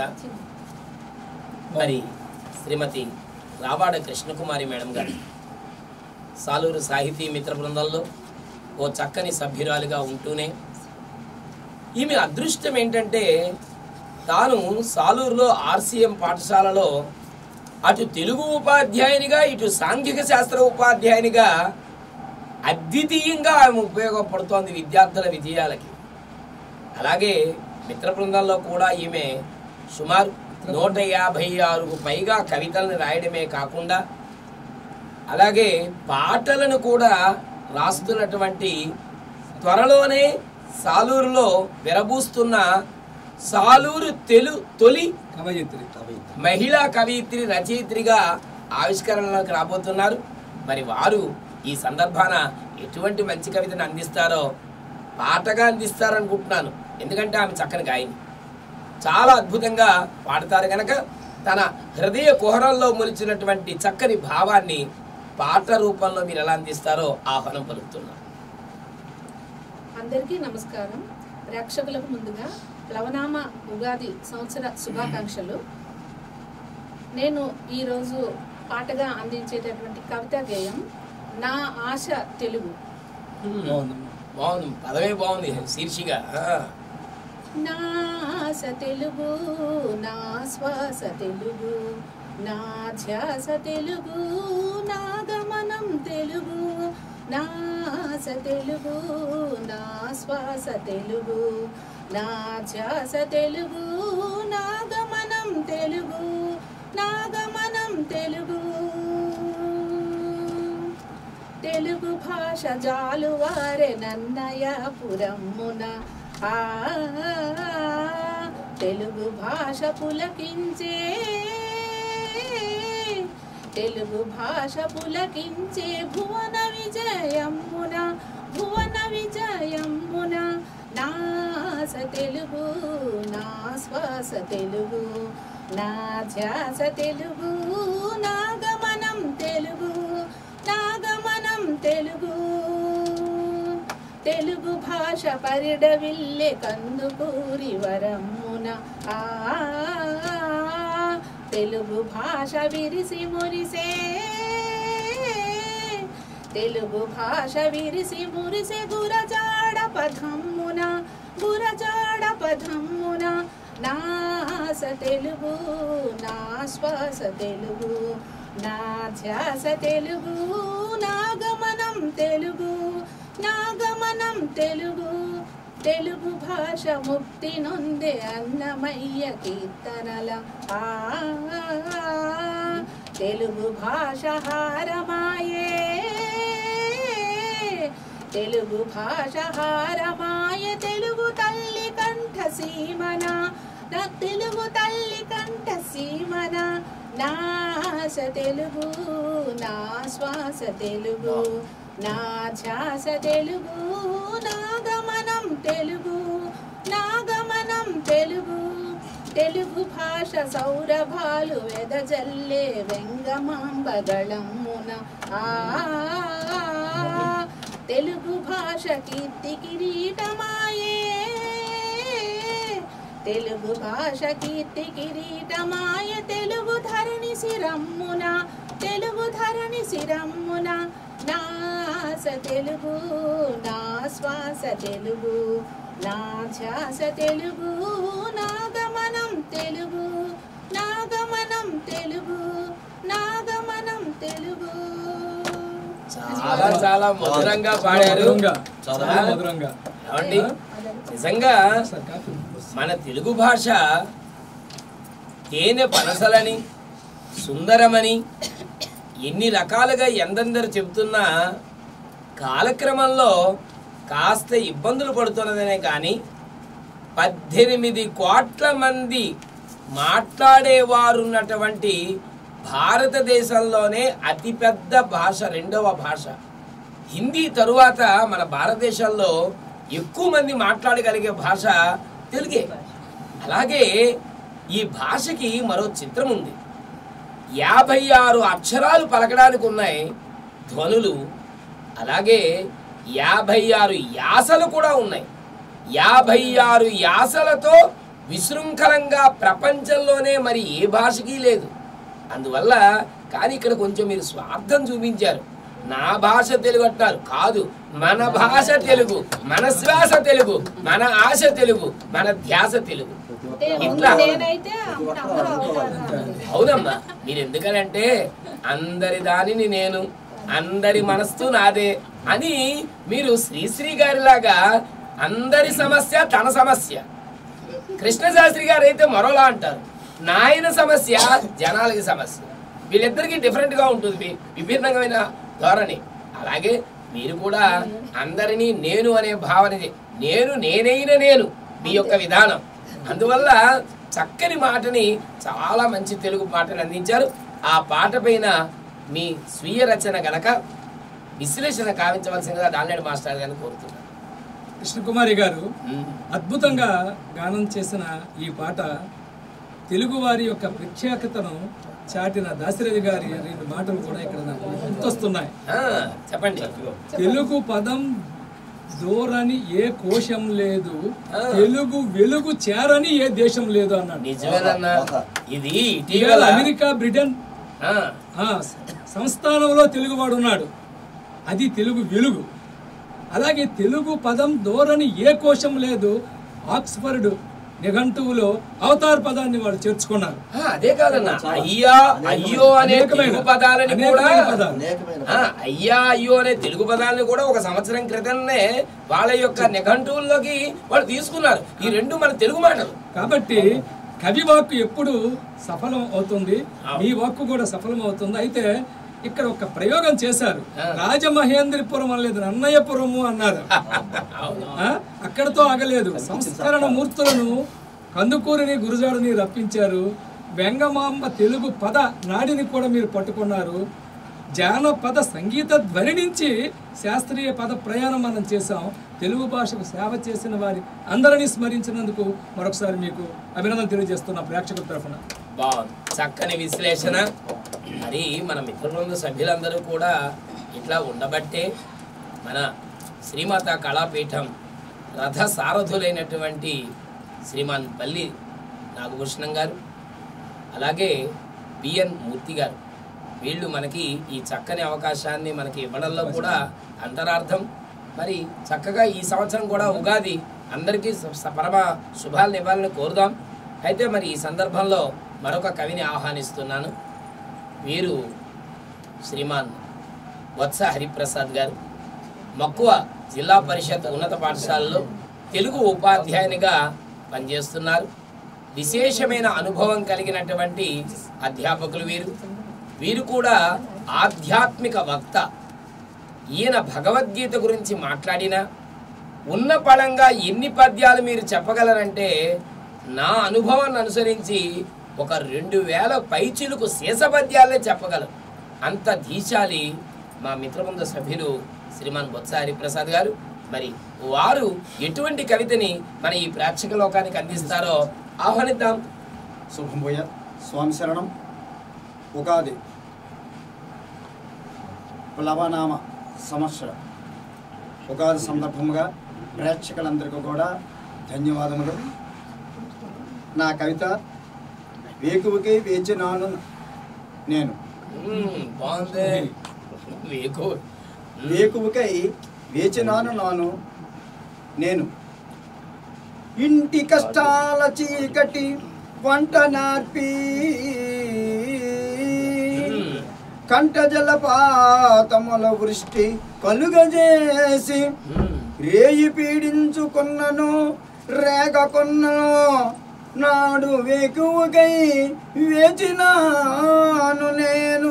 మరి శ్రీమతి రావాడ కృష్ణకుమారి మేడం గారు సాలూరు సాహితీ మిత్ర బృందంలో ఓ చక్కని సభ్యురాలిగా ఉంటూనే ఈమె అదృష్టం ఏంటంటే తాను సాలూరులో ఆర్సీఎం పాఠశాలలో అటు తెలుగు ఉపాధ్యాయునిగా ఇటు సాంఘిక శాస్త్ర ఉపాధ్యాయునిగా అద్వితీయంగా ఆమె ఉపయోగపడుతోంది విద్యార్థుల విజయాలకి అలాగే మిత్ర బృందంలో కూడా ఈమె సుమారు నూట యాభై ఆరుకు పైగా కవితలను రాయడమే కాకుండా అలాగే పాటలను కూడా రాస్తున్నటువంటి త్వరలోనే సాలూరులో విరబూస్తున్న సాలూరు తెలు తొలి కవయిత్రి కవిత్రి మహిళా కవయిత్రి రచయిత్రిగా ఆవిష్కరణలోకి రాబోతున్నారు మరి వారు ఈ సందర్భాన ఎటువంటి మంచి కవితను అందిస్తారో పాటగా అందిస్తారనుకుంటున్నాను ఎందుకంటే ఆమె చక్కని గాయని చాలా అద్భుతంగా పాడతారు గనక తన హృదయ కుహరంలో మొలిచినటువంటి చక్కని భావాన్ని పాట రూపంలో మీరు ఎలా అందిస్తారో ఆహ్వానం పలుకుతున్నారు అందరికీ నమస్కారం ప్రేక్షకులకు ముందుగా ప్లవనామ ఉగాది సంవత్సర శుభాకాంక్షలు నేను ఈరోజు పాటగా అందించేటటువంటి కవితా గేయం నా ఆశ తెలుగు బాగుందమ్మా. బాగుంది పదవే బాగుంది శీర్షిగా ఆ. నా ఆశ తెలుగు నా శ్వాస తెలుగు నా ధ్యాస తెలుగు నా గమనం తెలుగు నా ఆశ తెలుగు నా శ్వాస తెలుగు నా ధ్యాస తెలుగు నా గమనం తెలుగు నా గమనం తెలుగు తెలుగు భాష జాలువారె నన్నయపురమ్మున ఆ తెలుగు భాష పులకించే తెలుగు భాష పులకించే భువన విజయమ్మున భువన విజయమ్మున నాస తెలుగు నా శ్వాస తెలుగు నా ధ్యాస తెలుగు నా గమనం తెలుగు నా గమనం తెలుగు తెలుగు భాష పరిడవిల్లె కందుకూరి వరమ్మున ఆ తెలుగు భాష విరిసి మురిసే తెలుగు భాష విరిసి మురిసే గురజాడ పదమ్మున గురజాడ పదమ్మున నాస తెలుగు నా శ్వాస తెలుగు నా ధ్యాస తెలుగు నా గమనం తెలుగు నా గమనం తెలుగు తెలుగు భాష ముక్తి నొందే అన్నమయ్య కీర్తనల ఆ తెలుగు భాష హారమాయే తెలుగు భాష హారమాయ తెలుగు తల్లి కంఠ సీమన నా తెలుగు తల్లి కంఠ సీమన నాశ తెలుగు నా శ్వాస తెలుగు నా ధ్యాస తెలుగు నా గమనం తెలుగు నా గమనం తెలుగు తెలుగు భాష సౌరభాలు వెదజల్లే వెంగమాంబగళమున ఆ తెలుగు భాష కీర్తి కిరీటమాయే తెలుగు భాష కీర్తి కిరీటమాయ తెలుగు ధరణి శిరమ్మున తెలుగు ధరణి శిరమ్మున నాస తెలుగు నా శ్వాస తెలుగు నా ధ్యాస తెలుగు నా గమనం తెలుగు నా గమనం తెలుగు నా గమనం తెలుగు చాలా చాలా మధురంగా పాడారు మధురంగా చాలా చాలా మధురంగా ఏమండి నిజంగా సార్ కాఫీ. మన తెలుగు భాష తేనె పనసలని సుందరమని ఎన్ని రకాలుగా ఎందెందరు చెబుతున్నా కాలక్రమంలో కాస్త ఇబ్బందులు పడుతున్నదనే కానీ పద్దెనిమిది కోట్ల మంది మాట్లాడేవారు ఉన్నటువంటి భారతదేశంలోనే అతిపెద్ద భాష రెండవ భాష హిందీ తరువాత మన భారతదేశంలో ఎక్కువ మంది మాట్లాడగలిగే భాష తెలుగే అలాగే ఈ భాషకి మరో చిత్రం ఉంది యాభై ఆరు అక్షరాలు పలకడానికి ఉన్నాయి ధ్వనులు అలాగే యాభై ఆరు యాసలు కూడా ఉన్నాయి యాభై ఆరు యాసలతో విశృంఖలంగా ప్రపంచంలోనే మరి ఏ భాషకి లేదు అందువల్ల కానీ ఇక్కడ కొంచెం మీరు స్వార్థం చూపించారు నా భాష తెలుగు అంటారు కాదు మన భాష తెలుగు మన శ్వాస తెలుగు మన ఆశ తెలుగు మన ధ్యాస తెలుగు అంటే ఇట్లా. నేనైతే అందరూ అవుతారు అవునమ్మా మీరు ఎందుకనంటే అందరి దానిని నేను అందరి మనస్సు నాదే అని మీరు శ్రీశ్రీ గారిలాగా అందరి సమస్య తన సమస్య కృష్ణశాస్త్రి గారు అయితే మరోలా అంటారు నాయన సమస్య జనాలకి సమస్య వీళ్ళిద్దరికి డిఫరెంట్ గా ఉంటుంది వి- విభిన్నమైన ధోరణి అలాగే మీరు కూడా అందరినీ నేను అనే భావన చే- నేను నేనైన నేను మీ యొక్క విధానం అందువల్ల చక్కని మాటని చాలా మంచి తెలుగు పాటను అందించారు ఆ పాట పైన మీ స్వీయ రచన గనక విశ్లేషణ కావించవలసిందిగా దాల్నాడు మాస్టర్ గారిని కోరుతున్నాను కృష్ణకుమారి గారు ఉమ్. అద్భుతంగా గానం చేసిన ఈ పాట తెలుగు వారి యొక్క ప్రఖ్యాతను చాటిన దాశరథి గారి రెండు మాటలు కూడా ఇక్కడ నాకు గుర్తొస్తున్నాయి ఆ, చెప్పండి తెలుగు పదం దూరని ఏ కోశం లేదు ఆ. తెలుగు వెలుగు చేరని ఏ దేశం లేదు అన్నాడు నిజమేనన్నా ఇది ఇవాళ ఇటీవల అమెరికా బ్రిటన్ ఆ, ఆ, సంస్థానంలో తెలుగువాడు ఉన్నాడు అది తెలుగు వెలుగు అలాగే తెలుగు పదం ధోరణి ఏ కోశం లేదు ఆక్స్ఫర్డ్ నిఘంటువులో అవతార్ పదాన్ని వాడు చేర్చుకున్నారు ఆ, అదే కాదన్నా అయ్యా అయ్యో అనే అనేకమైన- తెలుగు పదాలని కూడా అనేకమైన పదాలు. అనేకమైన ఆ, అయ్యా అయ్యో అనే తెలుగు పదాలని కూడా ఒక సంవత్సరం క్రితంనే వాళ్ళ యొక్క నిఘంటువుల్లోకి వాళ్ళు తీసుకున్నారు ఈ రెండు మన తెలుగు మాటలు కాబట్టి కవి వాక్కు ఎప్పుడు సఫలం అవుతుంది అవును. మీ వాక్కు కూడా సఫలం అవుతుంది అయితే ఇక్కడ ఒక ప్రయోగం చేశారు ఆ. రాజమహేంద్రపురం అనలేదు అన్నయ్యపురము అన్నారు అవును ఆ? అక్కడతో ఆగలేదు సంస్కరణ మూర్తులను కందుకూరిని గురుజాడుని రప్పించారు వెంగమాంబ తెలుగు పద నాడిని కూడా మీరు పట్టుకున్నారు జానపద సంగీత ధ్వని నుంచి శాస్త్రీయ పద ప్రయాణం మనం చేశాం తెలుగు భాషకు సేవ చేసిన వారి అందరినీ స్మరించినందుకు మరొకసారి మీకు అభినందన తెలియజేస్తున్న ప్రేక్షకుల తరఫున బాగుంది చక్కని విశ్లేషణ మరి మన మిత్రులందు సభ్యులందరూ కూడా ఇట్లా ఉండబట్టే మన శ్రీమాత కళాపీఠం రథ సారథులైనటువంటి శ్రీమాన్ పల్లి నాగభూషణం గారు అలాగే బిఎన్ మూర్తి గారు వీళ్ళు మనకి ఈ చక్కని అవకాశాన్ని మనకి ఇవ్వడంలో కూడా అంతరార్థం మరి చక్కగా ఈ సంవత్సరం కూడా ఉగాది అందరికీ స- స- పరమ శుభాలను ఇవ్వాలని కోరుదాం అయితే మరి ఈ సందర్భంలో మరొక కవిని ఆహ్వానిస్తున్నాను వీరు శ్రీమాన్ వత్స హరిప్రసాద్ గారు మక్కువ జిల్లా పరిషత్ ఉన్నత పాఠశాలలో తెలుగు ఉపాధ్యాయునిగా పనిచేస్తున్నారు విశేషమైన అనుభవం కలిగినటువంటి అధ్యాపకులు వీరు వీరు కూడా ఆధ్యాత్మిక వక్త ఈయన భగవద్గీత గురించి మాట్లాడినా ఉన్న పళంగా ఎన్ని పద్యాలు మీరు చెప్పగలరంటే నా అనుభవాన్ని అనుసరించి ఒక రెండు వేల పైచిలుకు శేష పద్యాలే చెప్పగలరు అంత ధీశాలి మా మిత్రబృంద సభ్యులు శ్రీమాన్ బొత్స హరిప్రసాద్ గారు మరి వారు ఎటువంటి కవితని మన ఈ ప్రేక్షక లోకానికి అందిస్తారో ఆహ్వానిద్దాం శుభంభూయ స్వామి శరణం ఉగాది ప్లవనామ సంవత్సర ఉగాది సందర్భముగా ప్రేక్షకులందరికీ కూడా ధన్యవాదములు నా కవిత వేకువకి వేచినాను నేను మ్మ్, బాగుంది మీకు వేకువకై వేచినాను నాను నేను ఇంటి కష్టాల చీకటి వంట నార్పి మ్మ్. కంట జలపాతముల వృష్టి కలుగజేసి మ్మ్. రేయి పీడించుకున్నను రేగకున్నను నాడు వేకువకై వేచినాను నేను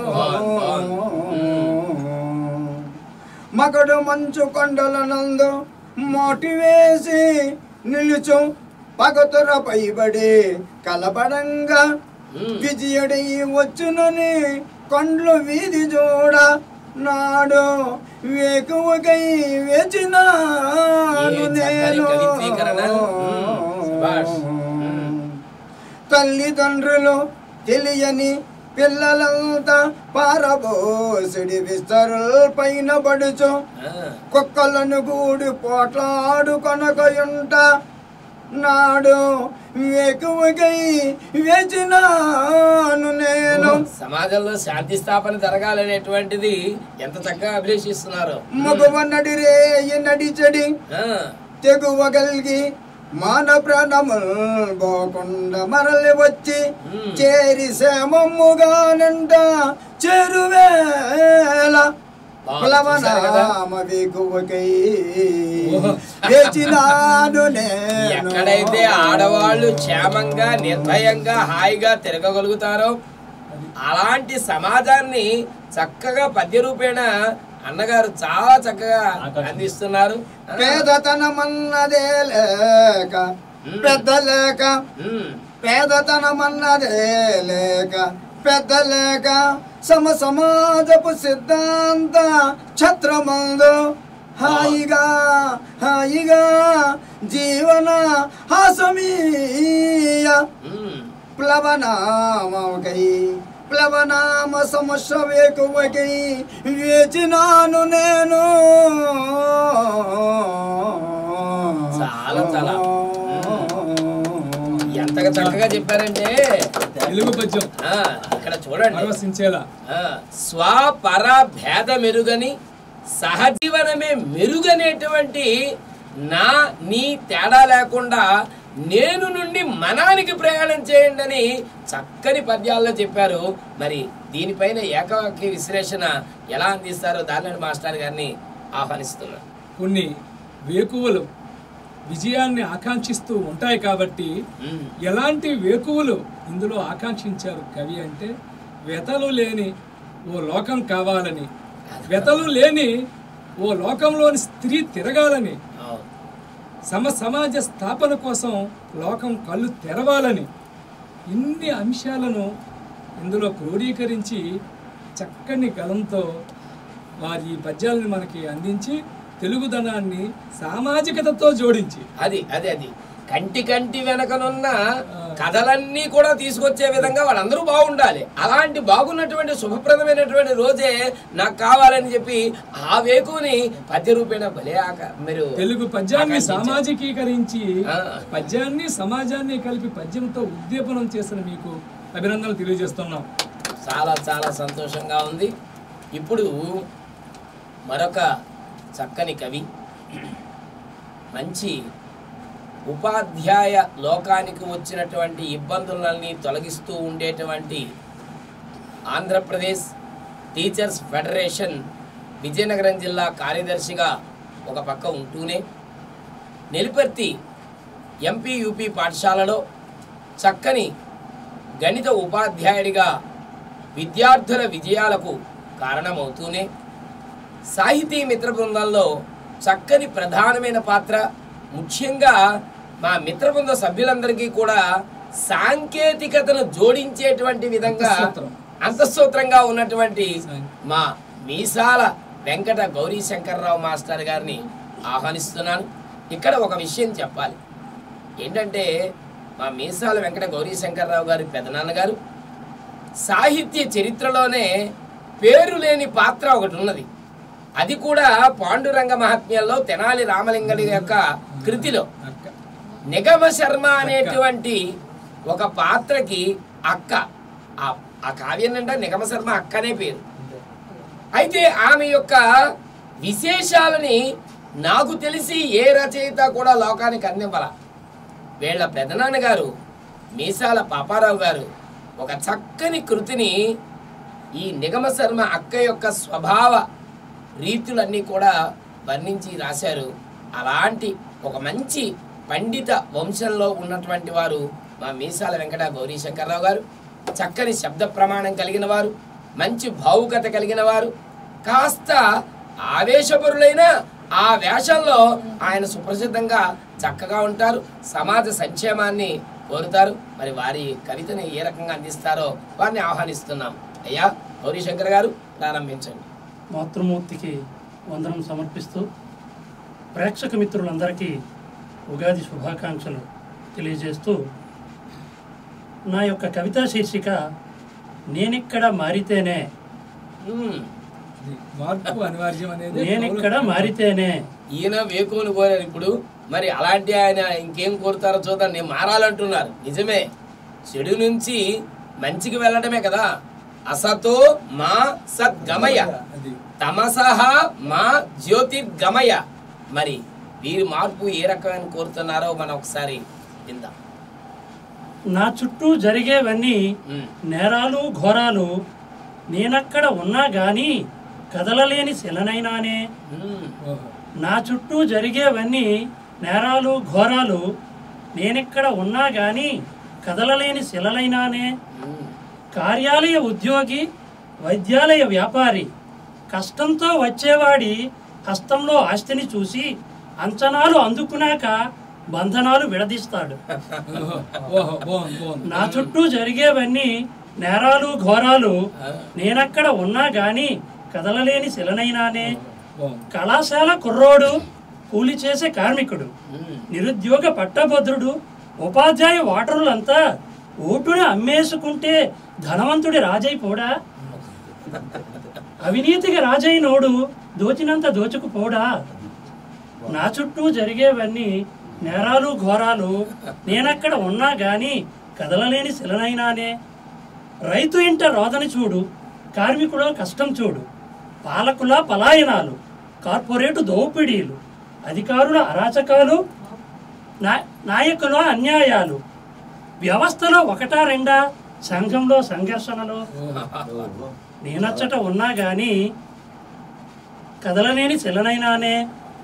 మగడు మంచు కొండల నందు మోటి వేసి నిలుచు పగతుర పైబడి కలబడంగా మ్మ్. విజయుడై వచ్చునని కొండ్లు వీధి చూడ నాడు వేకువకై వేచినాను ఏ చక్కని నేను కవిత్రీకరణ. మ్మ్. శభాష్. మ్మ్. తల్లిదండ్రులు తెలియని పిల్లలంతా పారబోసిడి విస్తరుల పైన పడుచు ఆ, కుక్కలను గూడి పోట్లాడు కొనకయుంట నాడు వేకువకై వేచినాను నేను సమాజంలో శాంతి స్థాపన జరగాలనేటువంటిది ఎంత చక్కగా అభిలేషిస్తున్నారు మగవ నడిరే నడిచడి ఆ, తెగువగలిగి మాన ప్రాణముల్ పోకుండా మరలి వచ్చి మ్మ్. చేరి శ్యామమ్ముగానంట చెరువేల బా, చూశారు కదా? ప్లవనామ వేకువకై ఓహో. వేచినాను నేను ఎక్కడైతే ఆడవాళ్ళు క్షేమంగా నిర్భయంగా హాయిగా తిరగగలుగుతారో అలాంటి సమాజాన్ని చక్కగా పద్య రూపేణ అన్నగారు చాలా చక్కగా అందిస్తున్నారు ఆ, పేదతనమన్నదే లేక మ్మ్. పెద్ద లేక ఉమ్, పేదతనమన్నదే లేక పెద్ద లేక సమ సమాజపు సిద్ధాంత ఛత్రమందు హాయిగా హాయిగా జీవన హాసమీయ ఉమ్. ప్లవనామకై ప్లవనామ సమస్య వేకువకై వేచినాను నేను చాలా, చాలా. ఎంతగా చక్కగా చెప్పారంటే తెలుగు పద్యం ఆ, ఇక్కడ చూడండి పరవశించేలా ఆ, స్వపర భేద మెరుగని సహజీవనమే మెరుగనేటువంటి నా నీ తేడా లేకుండా నేను నుండి మనానికి ప్రయాణం చేయండి అని చక్కని పద్యాల్లో చెప్పారు మరి దీనిపైన ఏకవాక్య విశ్లేషణ ఎలా అందిస్తారో దాని మాస్టర్ గారిని ఆహ్వానిస్తున్నారు కొన్ని వేకువలు విజయాన్ని ఆకాంక్షిస్తూ ఉంటాయి కాబట్టి ఉమ్, ఎలాంటి వేకువలు ఇందులో ఆకాంక్షించారు కవి అంటే వెతలు లేని ఓ లోకం కావాలని వెతలు లేని ఓ లోకంలోని స్త్రీ తిరగాలని అవును. సమ సమాజ స్థాపన కోసం లోకం కళ్ళు తెరవాలని ఇన్ని అంశాలను ఇందులో క్రోడీకరించి చక్కని గలంతో వారి ఈ పద్యాలను మనకి అందించి తెలుగుదనాన్ని సామాజికతతో జోడించి అది అది అది కంటి కంటి వెనకనున్న కథలన్నీ కూడా తీసుకొచ్చే విధంగా వాళ్ళందరూ బాగుండాలి అలాంటి బాగున్నటువంటి శుభప్రదమైనటువంటి రోజే నాకు కావాలని చెప్పి ఆ వేకుని పద్య రూపేణ భలే ఆక మీరు తెలుగు పద్యాన్ని ఆకాంక్షించారు. సామాజికీకరించి ఆ. పద్యాన్ని సమాజాన్ని కలిపి పద్యంతో ఉద్దీపనం చేసిన మీకు అభినందనలు తెలియజేస్తున్నాం చాలా చాలా సంతోషంగా ఉంది ఇప్పుడు మరొక చక్కని కవి మంచి ఉపాధ్యాయ లోకానికి వచ్చినటువంటి ఇబ్బందులన్నీ తొలగిస్తూ ఉండేటువంటి ఆంధ్రప్రదేశ్ టీచర్స్ ఫెడరేషన్ విజయనగరం జిల్లా కార్యదర్శిగా ఒక పక్క ఉంటూనే నెలిపర్తి ఎంపీ యూపీ పాఠశాలలో చక్కని గణిత ఉపాధ్యాయుడిగా విద్యార్థుల విజయాలకు కారణమవుతూనే సాహితీ మిత్ర బృందంలో చక్కని ప్రధానమైన పాత్ర ముఖ్యంగా మా మిత్ర బృంద సభ్యులందరికీ కూడా సాంకేతికతను జోడించేటువంటి విధంగా అంతఃసూత్రం. అంతఃసూత్రంగా ఉన్నటువంటి సాం- మా మీసాల వెంకట గౌరీ శంకర్రావు మాస్టర్ గారిని ఆహ్వానిస్తున్నాను ఇక్కడ ఒక విషయం చెప్పాలి ఏంటంటే మా మీసాల వెంకట గౌరీశంకర్రావు గారి పెదనాన్నగారు సాహిత్య చరిత్రలోనే పేరు లేని పాత్ర ఒకటి ఉన్నది అది కూడా పాండురంగ మహాత్మ్యంలో తెనాలి రామలింగడి యొక్క కృతిలో అక్క నిగమ శర్మ అనేటువంటి ఒక పాత్రకి అక్క ఆ- ఆ కావ్యం అంటే నిగమ శర్మ అక్కనే పేరు అయితే ఆమె యొక్క విశేషాలని నాకు తెలిసి ఏ రచయిత కూడా లోకానికి అందింపల వీళ్ళ పెదనాన్న గారు మీసాల పాపారావు గారు ఒక చక్కని కృతిని ఈ నిగమ శర్మ అక్క యొక్క స్వభావ రీతులన్నీ కూడా వర్ణించి రాశారు అలాంటి ఒక మంచి పండిత వంశంలో ఉన్నటువంటి వారు మా మీసాల వెంకట గౌరీ శంకర్రావు గారు చక్కని శబ్ద ప్రమాణం కలిగిన వారు మంచి భావుకత కలిగిన వారు కాస్త ఆవేశపరులైన ఆ వేషంలో ఆయన సుప్రసిద్ధంగా చక్కగా ఉంటారు సమాజ సంక్షేమాన్ని కోరుతారు మరి వారి కవితని ఏ రకంగా అందిస్తారో వారిని ఆహ్వానిస్తున్నాం అయ్యా గౌరీశంకర్ గారు ప్రారంభించండి మాతృమూర్తికి వందనం సమర్పిస్తూ ప్రేక్షక మిత్రులందరికీ ఉగాది శుభాకాంక్షలు తెలియజేస్తూ నా యొక్క కవితా శీర్షిక నేనిక్కడ మారితేనే మ్మ్. ఇది మార్పు అనివార్యం అనేది నేనిక్కడ మారితేనే ఈయన వేకువని కోరారు ఇప్పుడు మరి అలాంటి ఆయన ఇంకేం కోరుతారో చూద్దాం నేను మారాలంటున్నారు నిజమే చెడు నుంచి మంచికి వెళ్ళడమే కదా అసతో మా సద్గమయ అది తమసహ మా జ్యోతిర్గమయ మరి వీరి మార్పు ఏ రకమైన కోరుతున్నారో మనం ఒకసారి విందాం నా చుట్టూ జరిగేవన్నీ మ్మ్. నేరాలు ఘోరాలు నేనక్కడ ఉన్నా గాని కదలలేని శిలనైనానే మ్మ్. ఓహో నా చుట్టూ జరిగేవన్నీ నేరాలు ఘోరాలు నేనెక్కడ ఉన్నా గాని కదలలేని శిలలైనానే మ్మ్. కార్యాలయ ఉద్యోగి వైద్యాలయ వ్యాపారి కష్టంతో వచ్చేవాడి హస్తంలో ఆస్తిని చూసి అంచనాలు అందుకున్నాక బంధనాలు విడదీస్తాడు ఓహో ఓహో బాగుంది బాగుంది నా చుట్టూ జరిగేవన్నీ నేరాలు ఘోరాలు ఆ. నేనక్కడ ఉన్నా గాని కదలలేని శిలనైనానే బాగుంది కళాశాల కుర్రోడు కూలి చేసే కార్మికుడు మ్మ్. నిరుద్యోగ పట్టభద్రుడు ఉపాధ్యాయ ఓటరులంతా ఓటుని అమ్మేసుకుంటే ధనవంతుడి రాజైపోడా అవినీతికి రాజైనోడు దోచినంత దోచుకుపోడా నా చుట్టూ జరిగేవన్నీ నేరాలు ఘోరాలు నేనక్కడ ఉన్నా గాని కదలలేని శిలనైనానే రైతు ఇంట రోదని చూడు కార్మికుడు కష్టం చూడు పాలకుల పలాయనాలు కార్పొరేటు దోపిడీలు అధికారుల అరాచకాలు నా- నాయకుల అన్యాయాలు వ్యవస్థలో ఒకటా రెండా సంఘంలో సంఘర్షణలు నేనచ్చట ఉన్నా గాని కదలనేని శిలనైనానే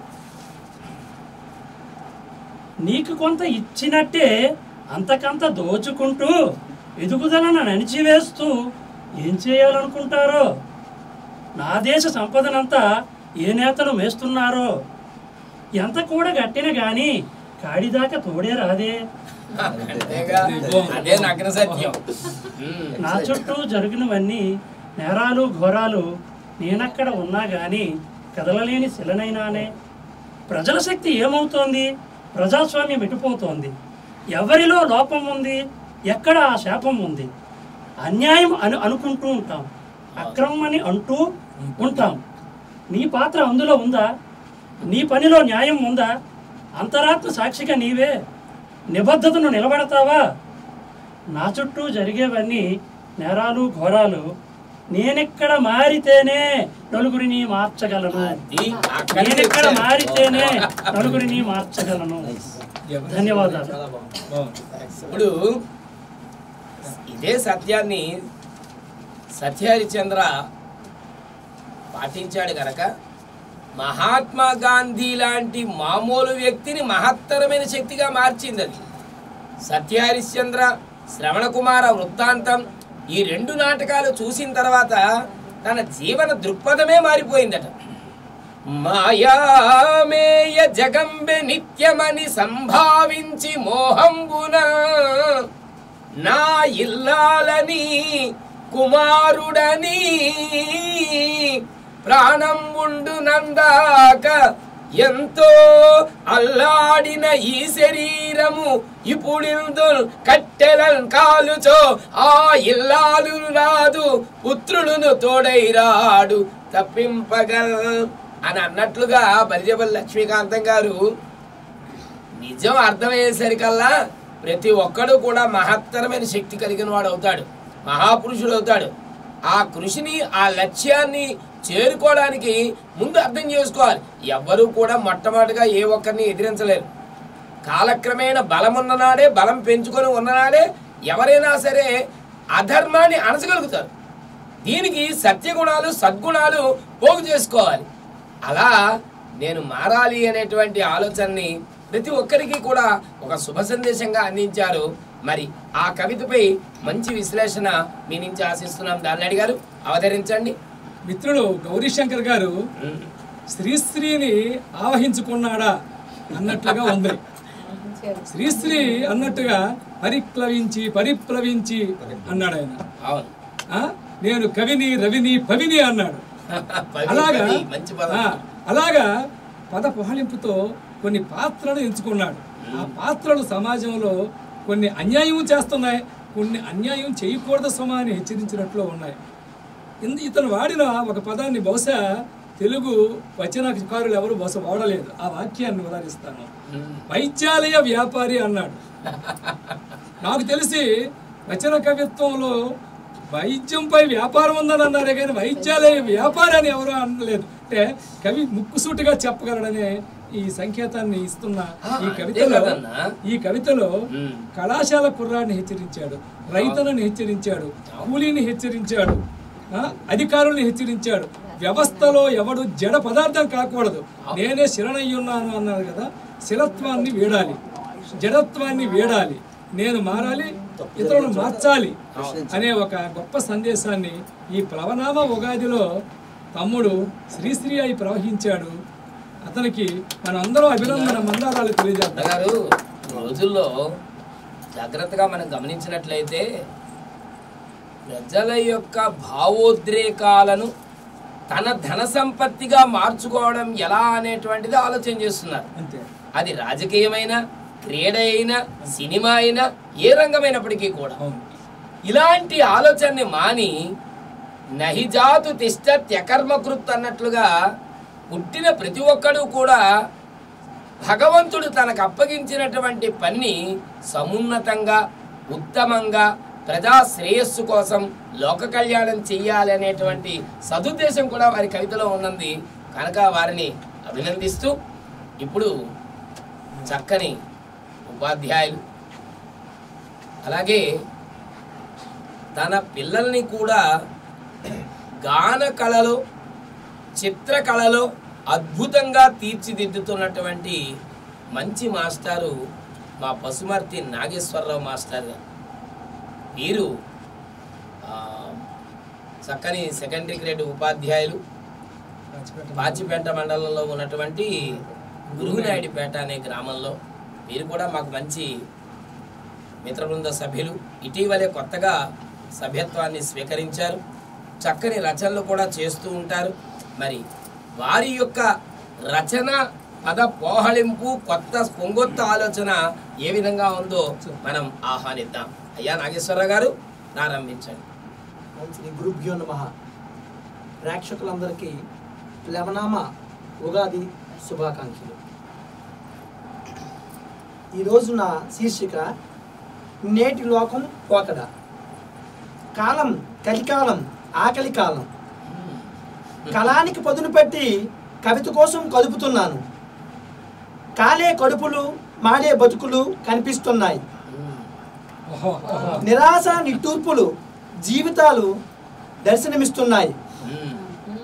నీకు కొంత ఇచ్చినట్టే అంతకంత దోచుకుంటూ ఎదుగుదలను నణిచివేస్తూ ఏం చేయాలనుకుంటారో నా దేశ సంపదనంతా ఏ నేతలు మేస్తున్నారో ఎంత కూడా గట్టిన గాని కాడిదాకా తోడే రాదే అంతేగా అదే నగ్న సత్యం మ్మ్. నా చుట్టూ జరిగినవన్నీ నేరాలు ఘోరాలు నేనక్కడ ఉన్నా గాని కదలలేని శిలనైనానే ప్రజల శక్తి ఏమవుతోంది ప్రజాస్వామ్యం ఎటుపోతోంది ఎవరిలో లోపం ఉంది ఎక్కడ ఆ శాపం ఉంది అన్యాయం అను అనుకుంటూ ఉంటాం అక్రమం అని అంటూ ఉంటాం నీ పాత్ర అందులో ఉందా నీ పనిలో న్యాయం ఉందా అంతరాత్మ సాక్షిగా నీవే నిబద్ధతను నిలబడతావా నా చుట్టూ జరిగేవన్నీ నేరాలు ఘోరాలు నేనెక్కడ మారితేనే నలుగురిని మార్చగలను అది అక్కడి నేనెక్కడ నుంచి మారితేనే నలుగురిని మార్చగలను ధన్యవాదాలు చాలా బాగుంది బాగుంది ఇప్పుడు ఇదే సత్యాన్ని సత్యహరిచంద్ర పాటించాడు కనుక మహాత్మా గాంధీ లాంటి మామూలు వ్యక్తిని మహత్తరమైన శక్తిగా మార్చింది అది సత్యహరిశ్చంద్ర శ్రవణకుమార వృత్తాంతం ఈ రెండు నాటకాలు చూసిన తర్వాత తన జీవన దృక్పథమే మారిపోయిందట మాయామేయ జగంబె నిత్యమని సంభావించి మోహంబున నా ఇల్లాలని కుమారుడని ప్రాణం ఉండు నందాక ఎంతో అల్లాడిన ఈ శరీరము ఇప్పుడిందు కట్టెలను కాలుచో ఆ ఇల్లాలు రాదు పుత్రుడును తోడైరాడు తప్పింపగల్ అని అన్నట్లుగా బలిజబల్ లక్ష్మీకాంతం గారు నిజం అర్థమయ్యేసరికల్లా ప్రతి ఒక్కడు కూడా మహత్తరమైన శక్తి కలిగిన వాడు అవుతాడు మహాపురుషుడు అవుతాడు ఆ కృషిని ఆ లక్ష్యాన్ని చేరుకోవడానికి ముందు అర్థం చేసుకోవాలి ఎవ్వరూ కూడా మొట్టమొదటిగా ఏ ఒక్కరిని ఎదిరించలేరు కాలక్రమేణా బలం ఉన్ననాడే బలం పెంచుకొని ఉన్ననాడే ఎవరైనా సరే అధర్మాన్ని అణచగలుగుతారు దీనికి సత్యగుణాలు సద్గుణాలు పోగు చేసుకోవాలి అలా నేను మారాలి అనేటువంటి ఆలోచనని ప్రతి ఒక్కరికి కూడా ఒక శుభ సందేశంగా అందించారు మరి ఆ కవితపై మంచి విశ్లేషణ మీ నుంచి ఆశిస్తున్నాం దాన్ని అడిగారు అవతరించండి మిత్రుడు గౌరీశంకర్ గారు శ్రీశ్రీని ఆవహించుకున్నాడా అన్నట్లుగా ఉంది శ్రీశ్రీ అన్నట్టుగా పరిప్లవించి పరిప్లవించి అన్నాడు ఆయన అవును ఆ? నేను కవిని రవిని పవిని అన్నాడు పది, అలాగా పది, మంచి పదం ఆ, అలాగా పద పొహలింపుతో కొన్ని పాత్రలు ఎంచుకున్నాడు ఆ పాత్రలు సమాజంలో కొన్ని అన్యాయం చేస్తున్నాయి కొన్ని అన్యాయం చేయకూడదు సుమా అని హెచ్చరించినట్లు ఉన్నాయి ఇంద- ఇతను వాడిన ఒక పదాన్ని బహుశా తెలుగు వచనకారులు ఎవరు బహుశా వాడలేదు ఆ వాక్యాన్ని ఉదాహరిస్తాను వైద్యాలయ వ్యాపారి అన్నాడు నాకు తెలిసి వచన కవిత్వంలో వైద్యంపై వ్యాపారం ఉందని అన్నారే కానీ వైద్యాలయ వ్యాపారం అని ఎవరు అనలేదు అంటే కవి ముక్కుసూటిగా చెప్పగలడనే ఈ సంకేతాన్ని ఇస్తున్న ఈ ఆ, కవితలో అంతే కదన్నా. ఈ కవితలో మ్మ్. కళాశాల కుర్రాన్ని హెచ్చరించాడు రైతులను హెచ్చరించాడు కూలీని హెచ్చరించాడు ఆ, అధికారుల్ని హెచ్చరించాడు వ్యవస్థలో ఎవడు జడ పదార్థం కాకూడదు నేనే శరణయ్యున్నాను అన్నారు కదా శిలత్వాన్ని వీడాలి జడత్వాన్ని వీడాలి నేను మారాలి ఇతరులను మార్చాలి అనే ఒక గొప్ప సందేశాన్ని ఈ ప్లవనామ ఉగాదిలో తమ్ముడు శ్రీశ్రీ అయి ప్రవహించాడు అతనికి మనం అందరం అభినందన మందారాలు తెలియజేద్దాం గారు రోజుల్లో జాగ్రత్తగా మనం గమనించినట్లయితే ప్రజల యొక్క భావోద్రేకాలను తన ధన సంపత్తిగా మార్చుకోవడం ఎలా అనేటువంటిది ఆలోచన చేస్తున్నారు అంతే అది రాజకీయమైన క్రీడ అయినా సినిమా అయినా ఏ రంగమైనప్పటికీ కూడా అవును ఇలాంటి ఆలోచనని మాని నహిజాతు తిష్ట త్యకర్మకృత్ అన్నట్లుగా పుట్టిన ప్రతి ఒక్కడు కూడా భగవంతుడు తనకు అప్పగించినటువంటి పని సమున్నతంగా ఉత్తమంగా ప్రజా శ్రేయస్సు కోసం లోక కళ్యాణం చెయ్యాలి అనేటువంటి సదుద్దేశం కూడా వారి కవితలో ఉన్నది కనుక వారిని అభినందిస్తూ ఇప్పుడు చక్కని ఉపాధ్యాయులు అలాగే తన పిల్లల్ని కూడా గాన కళలో చిత్రకళలో అద్భుతంగా తీర్చిదిద్దుతున్నటువంటి మంచి మాస్టారు మా పశుమర్తి నాగేశ్వరరావు మాస్టర్ గారు వీరు ఆ, చక్కని సెకండరీ గ్రేడ్ ఉపాధ్యాయులు పాచిపేట మండలంలో ఉన్నటువంటి గురుగునాయుడిపేట అనే గ్రామంలో వీరు కూడా మాకు మంచి మిత్రబృంద సభ్యులు ఇటీవలే కొత్తగా సభ్యత్వాన్ని స్వీకరించారు చక్కని రచనలు కూడా చేస్తూ ఉంటారు మరి వారి యొక్క రచన పద పోహళింపు కొత్త పొంగొత్త ఆలోచన ఏ విధంగా ఉందో మనం ఆహ్వానిద్దాం అయ్యా నాగేశ్వరరావు గారు ప్రారంభించండి ఓం శ్రీ గురుభ్యో నమ ప్రేక్షకులందరికీ లవనామ ఉగాది శుభాకాంక్షలు ఈరోజు నా శీర్షిక నేటి లోకం పోకడ కాలం కలికాలం ఆకలి కాలం కళానికి పదును పెట్టి కవిత కోసం కదుపుతున్నాను కాలే కడుపులు మాడే బతుకులు కనిపిస్తున్నాయి ఓహో ఓహో నిరాశ నిట్టూర్పులు జీవితాలు దర్శనమిస్తున్నాయి మ్మ్.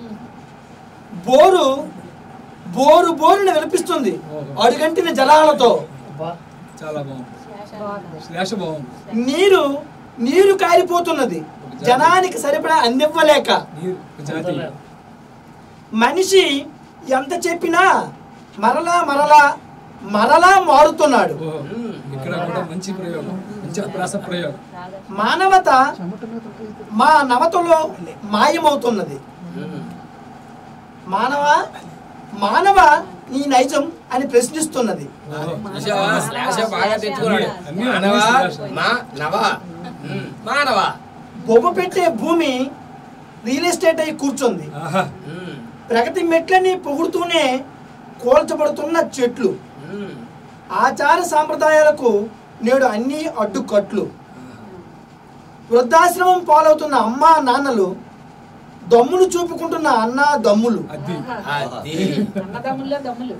బోరు బోరు బోరుని వినిపిస్తుంది అడుగంటిన జలాలతో చాలా బాగుంది శ్లేష బాగుంది నీరు నీరు కారిపోతున్నది జనానికి సరిపడా అందివ్వలేక నీరు జాతి మనిషి ఎంత చెప్పినా మరలా మరలా మరలా మారుతున్నాడు ఓహో ఇక్కడ కూడా మంచి ప్రయోగం మంచి ప్రాస ప్రయోగం మానవత మా నవతలో మాయమవుతున్నది మ్మ్. మానవ మానవ నీ నైజం అని ప్రశ్నిస్తున్నది చూసావా? శ్లాష బాగా తెచ్చుకున్నాడు అన్నీ మానవా శ్లాష. మా నవా ఉమ్, మానవా బొమ్మ పెట్టే భూమి రియల్ ఎస్టేట్ అయి కూర్చుంది ఆహా ఉమ్, ప్రగతి మెట్లని పొగుడుతూనే కోల్చబడుతున్న చెట్లు ఉమ్. ఆచార సాంప్రదాయాలకు నేడు అన్ని అడ్డుకట్లు వృద్ధాశ్రమం పాలవుతున్న అమ్మా నాన్నలు దమ్ములు చూపుకుంటున్న అన్న దమ్ములు అది అది అన్నదమ్ముల్లో దమ్ములు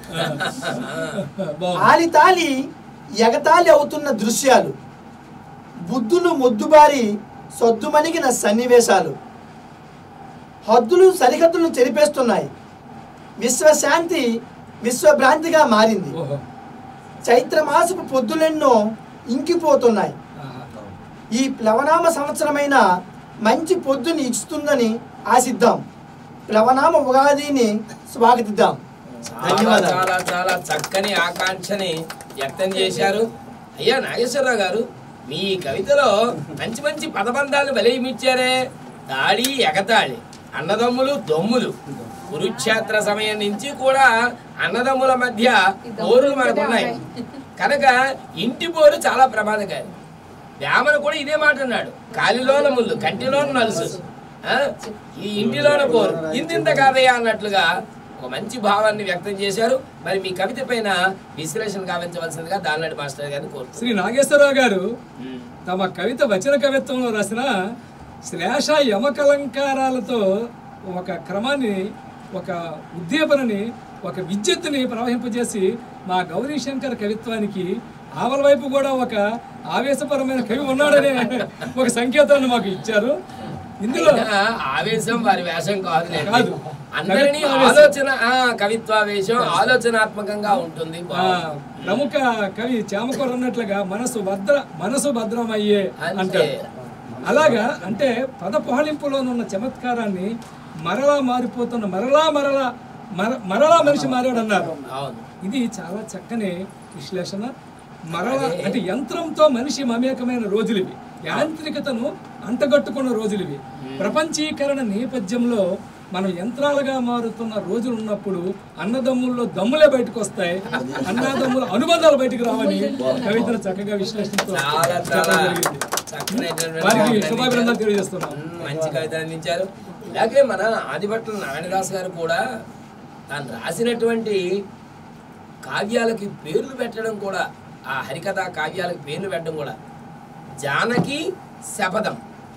బాగుంది ఆలితాలి ఎగతాళి అవుతున్న దృశ్యాలు బుద్ధులు మొద్దుబారి సద్దుమణిగిన సన్నివేశాలు హద్దులు సరిహద్దులు చెరిపేస్తున్నాయి విశ్వశాంతి విశ్వభ్రాంతిగా మారింది ఓహో చైత్రమాసపు పొద్దులెన్నో ఇంకిపోతున్నాయి ఆహా. ఈ ప్లవనామ సంవత్సరమైన మంచి పొద్దుని ఇస్తుందని ఆశిద్దాం ప్లవనామ ఉగాదిని స్వాగతిద్దాం చాలా ధన్యవాదాలు. చాలా చాలా చక్కని ఆకాంక్షని వ్యక్తం చేశారు అయ్యా నాగేశ్వరరావు గారు మీ కవితలో మంచి మంచి పదబంధాలు బలయమిచ్చారే తాళి ఎగతాళి అన్నదమ్ములు దొమ్ములు కురుక్షేత్ర సమయం నుంచి కూడా అన్నదమ్ముల మధ్య పోరులు మనకున్నాయి కనుక ఇంటి పోరు చాలా ప్రమాదకారి వేమన కూడా ఇదే మాట అన్నాడు కాలిలోన ముళ్ళు కంటిలోన నలుసు ఆ? ఈ ఇంటిలోన పోరు ఇంతింత కాదయ్యా అన్నట్లుగా ఒక మంచి భావాన్ని వ్యక్తం చేశారు మరి మీ కవిత పైన విశ్లేషణ గావించవలసిందిగా దాల్నాడు మాస్టర్ గారిని కోరుతున్నాను శ్రీ నాగేశ్వరరావు గారు ఉమ్. తమ కవిత వచన కవిత్వంలో రాసిన శ్లేష యమకలంకారాలతో ఒక క్రమాన్ని ఒక ఉద్దీపనని ఒక విద్యుత్తుని ప్రవహింపజేసి మా గౌరీ శంకర్ కవిత్వానికి ఆవల వైపు కూడా ఒక ఆవేశపరమైన కవి ఉన్నాడనే ఒక సంకేతాన్ని మాకు ఇచ్చారు ఇందులో అయినా ఆవేశం వారి వేషం కాదు కాదు. అందరినీ కవిత్వావేశం. ఆలోచన ఆ కవిత్వావేశం ఆలోచనాత్మకంగా ఉంటుంది ఆ, ప్రముఖ కవి చామకూర అన్నట్లుగా మనసు భద్ర మనసు భద్రమయ్యే అంతే. అంటారు అలాగా అంటే పద పొహలింపులోనున్న చమత్కారాన్ని మరలా మారిపోతున్న మరలా మరలా మర- మరలా మనిషి మారాడు అన్నారు అవును ఇది చాలా చక్కని విశ్లేషణ మరలా అంటే యంత్రంతో మనిషి మమేకమైన రోజులు ఇవి యాంత్రికతను అంటగట్టుకున్న రోజులు ఇవి ప్రపంచీకరణ నేపథ్యంలో మనం యంత్రాలుగా మారుతున్న రోజులు ఉన్నప్పుడు అన్నదమ్ముల్లో దమ్ములే బయటకు వస్తాయి అన్నదమ్ముల అనుబంధాలు బయటకు రావని కవితను చక్కగా విశ్లేషిస్తూ చాలా చాలా జరిగింది. చక్కనైనటువంటి వారికి కవితను శుభాభినందనలు తెలియజేస్తున్నాం ఉమ్, మంచి కవిత అందించారు ఇలాగే మన ఆదిభట్ల నారాయణదాస్ గారు కూడా తాను రాసినటువంటి కావ్యాలకి పేర్లు పెట్టడం కూడా ఆ హరికథ కావ్యాలకి పేర్లు పెట్టడం కూడా జానకి శపథం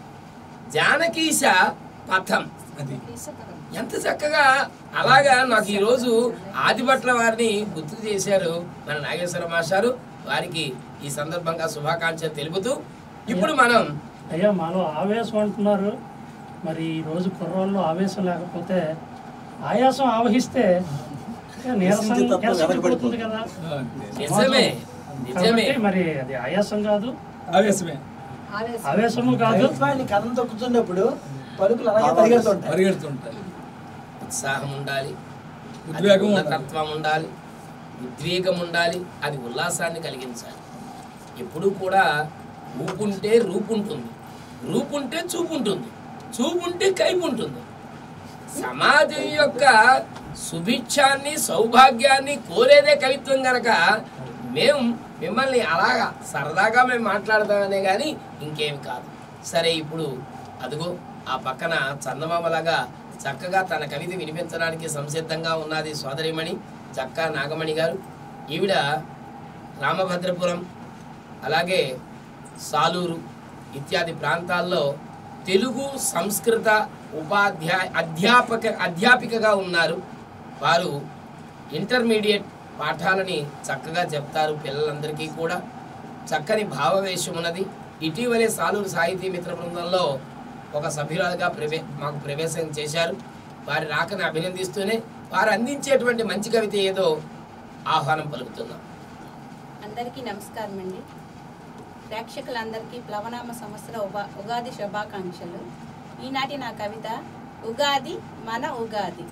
జానకీశ పథం అది ఎంత చక్కగా అలాగా నాకు ఈరోజు ఆదిభట్ల వారిని గుర్తు చేశారు మన నాగేశ్వర మాస్టారు వారికి ఈ సందర్భంగా శుభాకాంక్షలు తెలుపుతూ ఇప్పుడు మనం అయ్యా మాలో ఆవేశం అంటున్నారు మరి ఈ రోజు కుర్రోళ్ళు ఆవేశం లేకపోతే ఆయాసం ఆవహిస్తే ఇక నీరసం నిరసించి తప్ప నీరసించిపోతుంది వెనకబడిపోతుంది. కదా నిజమే నిజమే కాబట్టి మరి అది ఆయాసం కాదు ఆవేశమే ఆవేశము కాదు కవిత్వాన్ని కథం తొక్కుతున్నప్పుడు పలుకులు అలాగే పరిగెడుతుంటాయి పరిగెడుతుంటాయి ఉత్సాహం ఉండాలి అది ఉద్వేగం ఉండాలి. ఉన్నతత్వం ఉండాలి ఉద్వేగం ఉండాలి అది ఉల్లాసాన్ని కలిగించాలి ఎప్పుడూ కూడా ఊపుంటే రూపుంటుంది రూపుంటే చూపుంటుంది చూపుంటే కైపు ఉంటుంది సమాజం యొక్క సుభిక్షాన్ని సౌభాగ్యాన్ని కోరేదే కవిత్వం గనక మేము మిమ్మల్ని అలాగా సరదాగా మేము మాట్లాడతామనే కానీ ఇంకేమి కాదు సరే ఇప్పుడు అదిగో ఆ పక్కన చందమామలాగా చక్కగా తన కవిత వినిపించడానికి సంసిద్ధంగా ఉన్నది సోదరిమణి చక్కా నాగమణి గారు ఈవిడ రామభద్రపురం అలాగే సాలూరు ఇత్యాది ప్రాంతాల్లో తెలుగు సంస్కృత ఉపాధ్యాయ అధ్యాపక అధ్యాపికగా ఉన్నారు వారు ఇంటర్మీడియట్ పాఠాలని చక్కగా చెప్తారు పిల్లలందరికీ కూడా చక్కని భావవేశం ఉన్నది ఇటీవలే సాలూరు సాహితీ మిత్ర బృందంలో ఒక సభ్యురాలుగా ప్రవే మాకు ప్రవేశం చేశారు వారి రాకని అభినందిస్తూనే వారు అందించేటువంటి మంచి కవిత ఏదో ఆహ్వానం పలుకుతున్నాం అందరికీ నమస్కారం అండి ప్రేక్షకులందరికీ ప్లవనామ సంవత్సర ఉగా ఉగాది శుభాకాంక్షలు ఈనాటి నా కవిత ఉగాది మన ఉగాది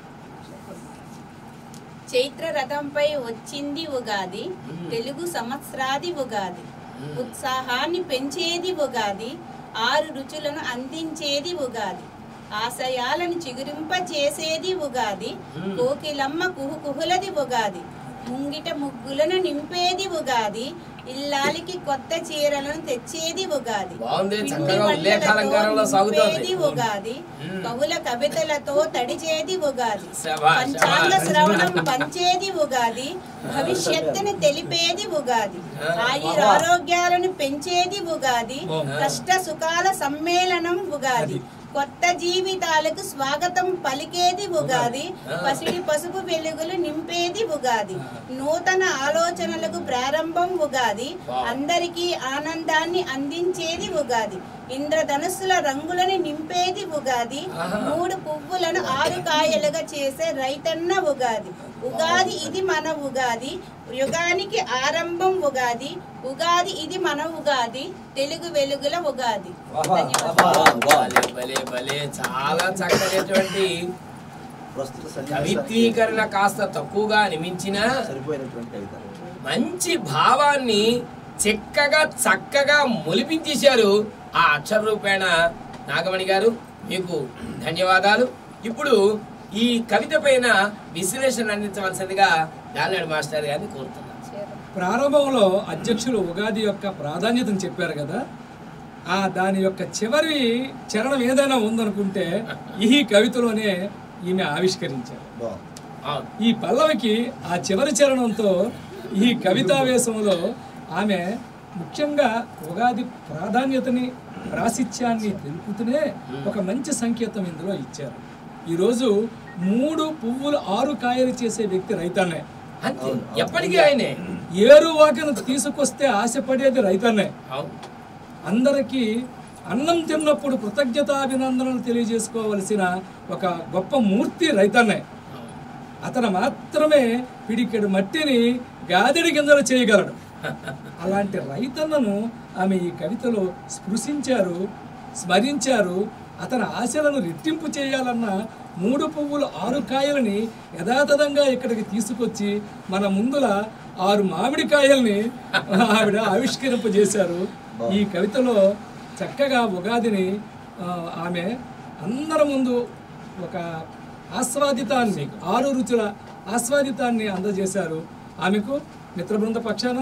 చైత్ర రథంపై వచ్చింది ఉగాది తెలుగు సంవత్సరాది ఉగాది ఉత్సాహాన్ని పెంచేది ఉగాది ఆరు రుచులను అందించేది ఉగాది ఆశయాలను చిగురింప చేసేది ఉగాది కోకిలమ్మ కుహు కుహులది ఉగాది ముంగిట ముగ్గులను నింపేది ఉగాది ఇల్లాలికి కొత్త చీరలను తెచ్చేది ఉగాది బాగుంది, పిండి చక్కగా వంటలతో ఉల్లేఖాలంకారంలో సాగుతోంది. నింపేది ఉగాది కవుల కవితలతో తడిచేది ఉగాది శభాష్, పంచాంగ శభాష్. శ్రవణం పంచేది ఉగాది భవిష్యత్తుని తెలిపేది ఉగాది ఆయుర ఆరోగ్యాలను పెంచేది ఉగాది కష్ట సుఖాల సమ్మేళనం ఉగాది కొత్త జీవితాలకు స్వాగతం పలికేది ఉగాది పసిడి పసుపు వెలుగులు నింపేది ఉగాది నూతన ఆలోచనలకు ప్రారంభం ఉగాది అందరికీ ఆనందాన్ని అందించేది ఉగాది ఇంద్రధనుస్సుల రంగులను నింపేది ఉగాది మూడు పువ్వులను ఆరు కాయలుగా చేసే రైతన్న ఉగాది ఉగాది ఇది మన ఉగాది యుగానికి ఆరంభం ఉగాది ఉగాది ఇది మన ఉగాది తెలుగు వెలుగుల ఉగాది ధన్యవాదాలు భలే భలే భలే చాలా చక్కనటువంటి ప్రస్తుత సన్నివేశానికి కవిత్వీకరణ కాస్త తక్కువగా అనిపించినా సరిపోయినటువంటి కవిత మంచి భావాన్ని చక్కగా చక్కగా మొలిపించేశారు ఆ అక్షర రూపేణ నాగమణి గారు మీకు ధన్యవాదాలు ఇప్పుడు ఈ కవిత పైన విశ్లేషణ అందించవలసిందిగా దాల్నాడు మాస్టర్ గారిని కోరుతున్నాను ప్రారంభంలో అధ్యక్షులు ఉగాది యొక్క ప్రాధాన్యతను చెప్పారు కదా ఆ దాని యొక్క చివరి చరణం ఏదైనా ఉందనుకుంటే ఈ కవితలోనే ఈమె ఆవిష్కరించారు బాగుంది అవును. ఈ పల్లవికి ఆ చివరి చరణంతో ఈ కవితావేశంలో ఆమె ముఖ్యంగా ఉగాది ప్రాధాన్యతని ప్రాశిత్యాన్ని తెలుపుతూనే ఒక మంచి సంకేతం ఇందులో ఇచ్చారు ఈరోజు మూడు పువ్వులు ఆరు కాయలు చేసే వ్యక్తి రైతన్నే అంతే ఎప్పటికీ ఆయనే ఏరు వాకను తీసుకొస్తే ఆశపడేది రైతన్నే అవును అందరికీ అన్నం తిన్నప్పుడు కృతజ్ఞతాభినందనలు తెలియజేసుకోవలసిన ఒక గొప్ప మూర్తి రైతన్నే అతను మాత్రమే పిడికెడు మట్టిని గాదిడి గింజలు చేయగలడు అలాంటి రైతన్నను ఆమె ఈ కవితలో స్పృశించారు స్మరించారు అతని ఆశలను రెట్టింపు చేయాలన్న మూడు పువ్వులు ఆరు కాయలని యథాతథంగా ఇక్కడికి తీసుకొచ్చి మన ముందుల ఆరు మామిడికాయల్ని ఆవిడ ఆవిష్కరింపజేశారు ఈ కవితలో చక్కగా ఉగాదిని ఆ, ఆమె అందరి ముందు ఒక ఆస్వాదితాన్ని ఆరు రుచుల ఆస్వాదితాన్ని అందజేశారు ఆమెకు మిత్ర బృంద పక్షాన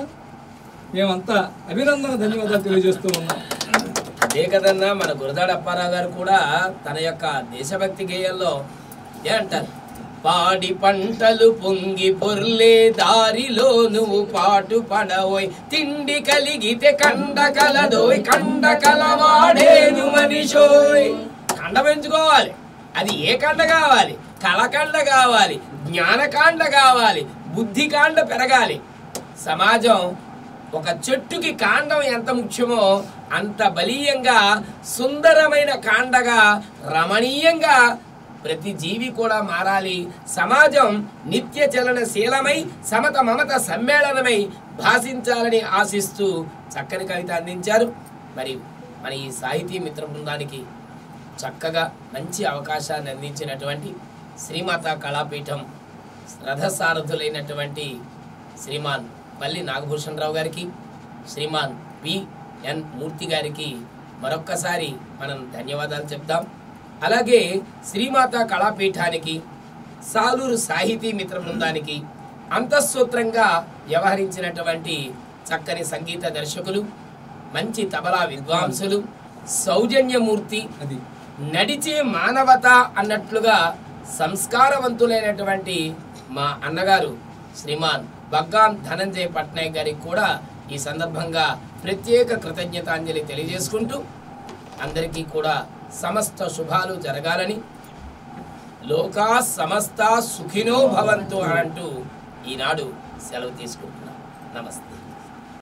మేమంతా అభినందన ధన్యవాదాలు తెలియజేస్తూ ఉన్నాం అదే కదన్నా మన గురదాడ అప్పారావు గారు కూడా తన యొక్క దేశభక్తి గేయంలో ఇదే అంటారు పాడి పంటలు పొంగి పొర్లే దారిలో నువ్వు పాటు పడవోయ్ తిండి కలిగితే కండ కలదోయ్ కండ కలవాడేను మనిషోయ్ కండ పెంచుకోవాలి అది ఏ కండ కావాలి కలకండ కావాలి జ్ఞానకాండ కావాలి బుద్ధికాండ పెరగాలి సమాజం ఒక చెట్టుకి కాండం ఎంత ముఖ్యమో అంత బలీయంగా సుందరమైన కాండగా రమణీయంగా ప్రతి జీవి కూడా మారాలి సమాజం నిత్య చలనశీలమై సమత మమత సమ్మేళనమై భాషించాలని ఆశిస్తూ చక్కని కవిత అందించారు మరి మన ఈ సాహితీ మిత్ర బృందానికి చక్కగా మంచి అవకాశాన్ని అందించినటువంటి శ్రీమాత కళాపీఠం రథసారథులైనటువంటి శ్రీమాన్ పల్లి నాగభూషణ్ రావు గారికి శ్రీమాన్ పిఎన్ మూర్తి గారికి మరొక్కసారి మనం ధన్యవాదాలు చెప్దాం అలాగే శ్రీమాత కళాపీఠానికి సాలూరు సాహితీ మిత్ర బృందానికి అంతఃసూత్రంగా వ్యవహరించినటువంటి చక్కని సంగీత దర్శకులు మంచి తబలా విద్వాంసులు సౌజన్యమూర్తి అది నడిచే మానవత అన్నట్లుగా సంస్కారవంతులైనటువంటి మా అన్నగారు శ్రీమాన్ బగ్గాం ధనంజయ్ పట్నాయక్ గారికి కూడా ఈ సందర్భంగా ప్రత్యేక కృతజ్ఞతాంజలి తెలియజేసుకుంటూ అందరికీ కూడా సమస్త శుభాలు జరగాలని లోకా సమస్త సుఖినో భవంతు అని అంటూ ఈనాడు సెలవు తీసుకుంటున్నాం నమస్తే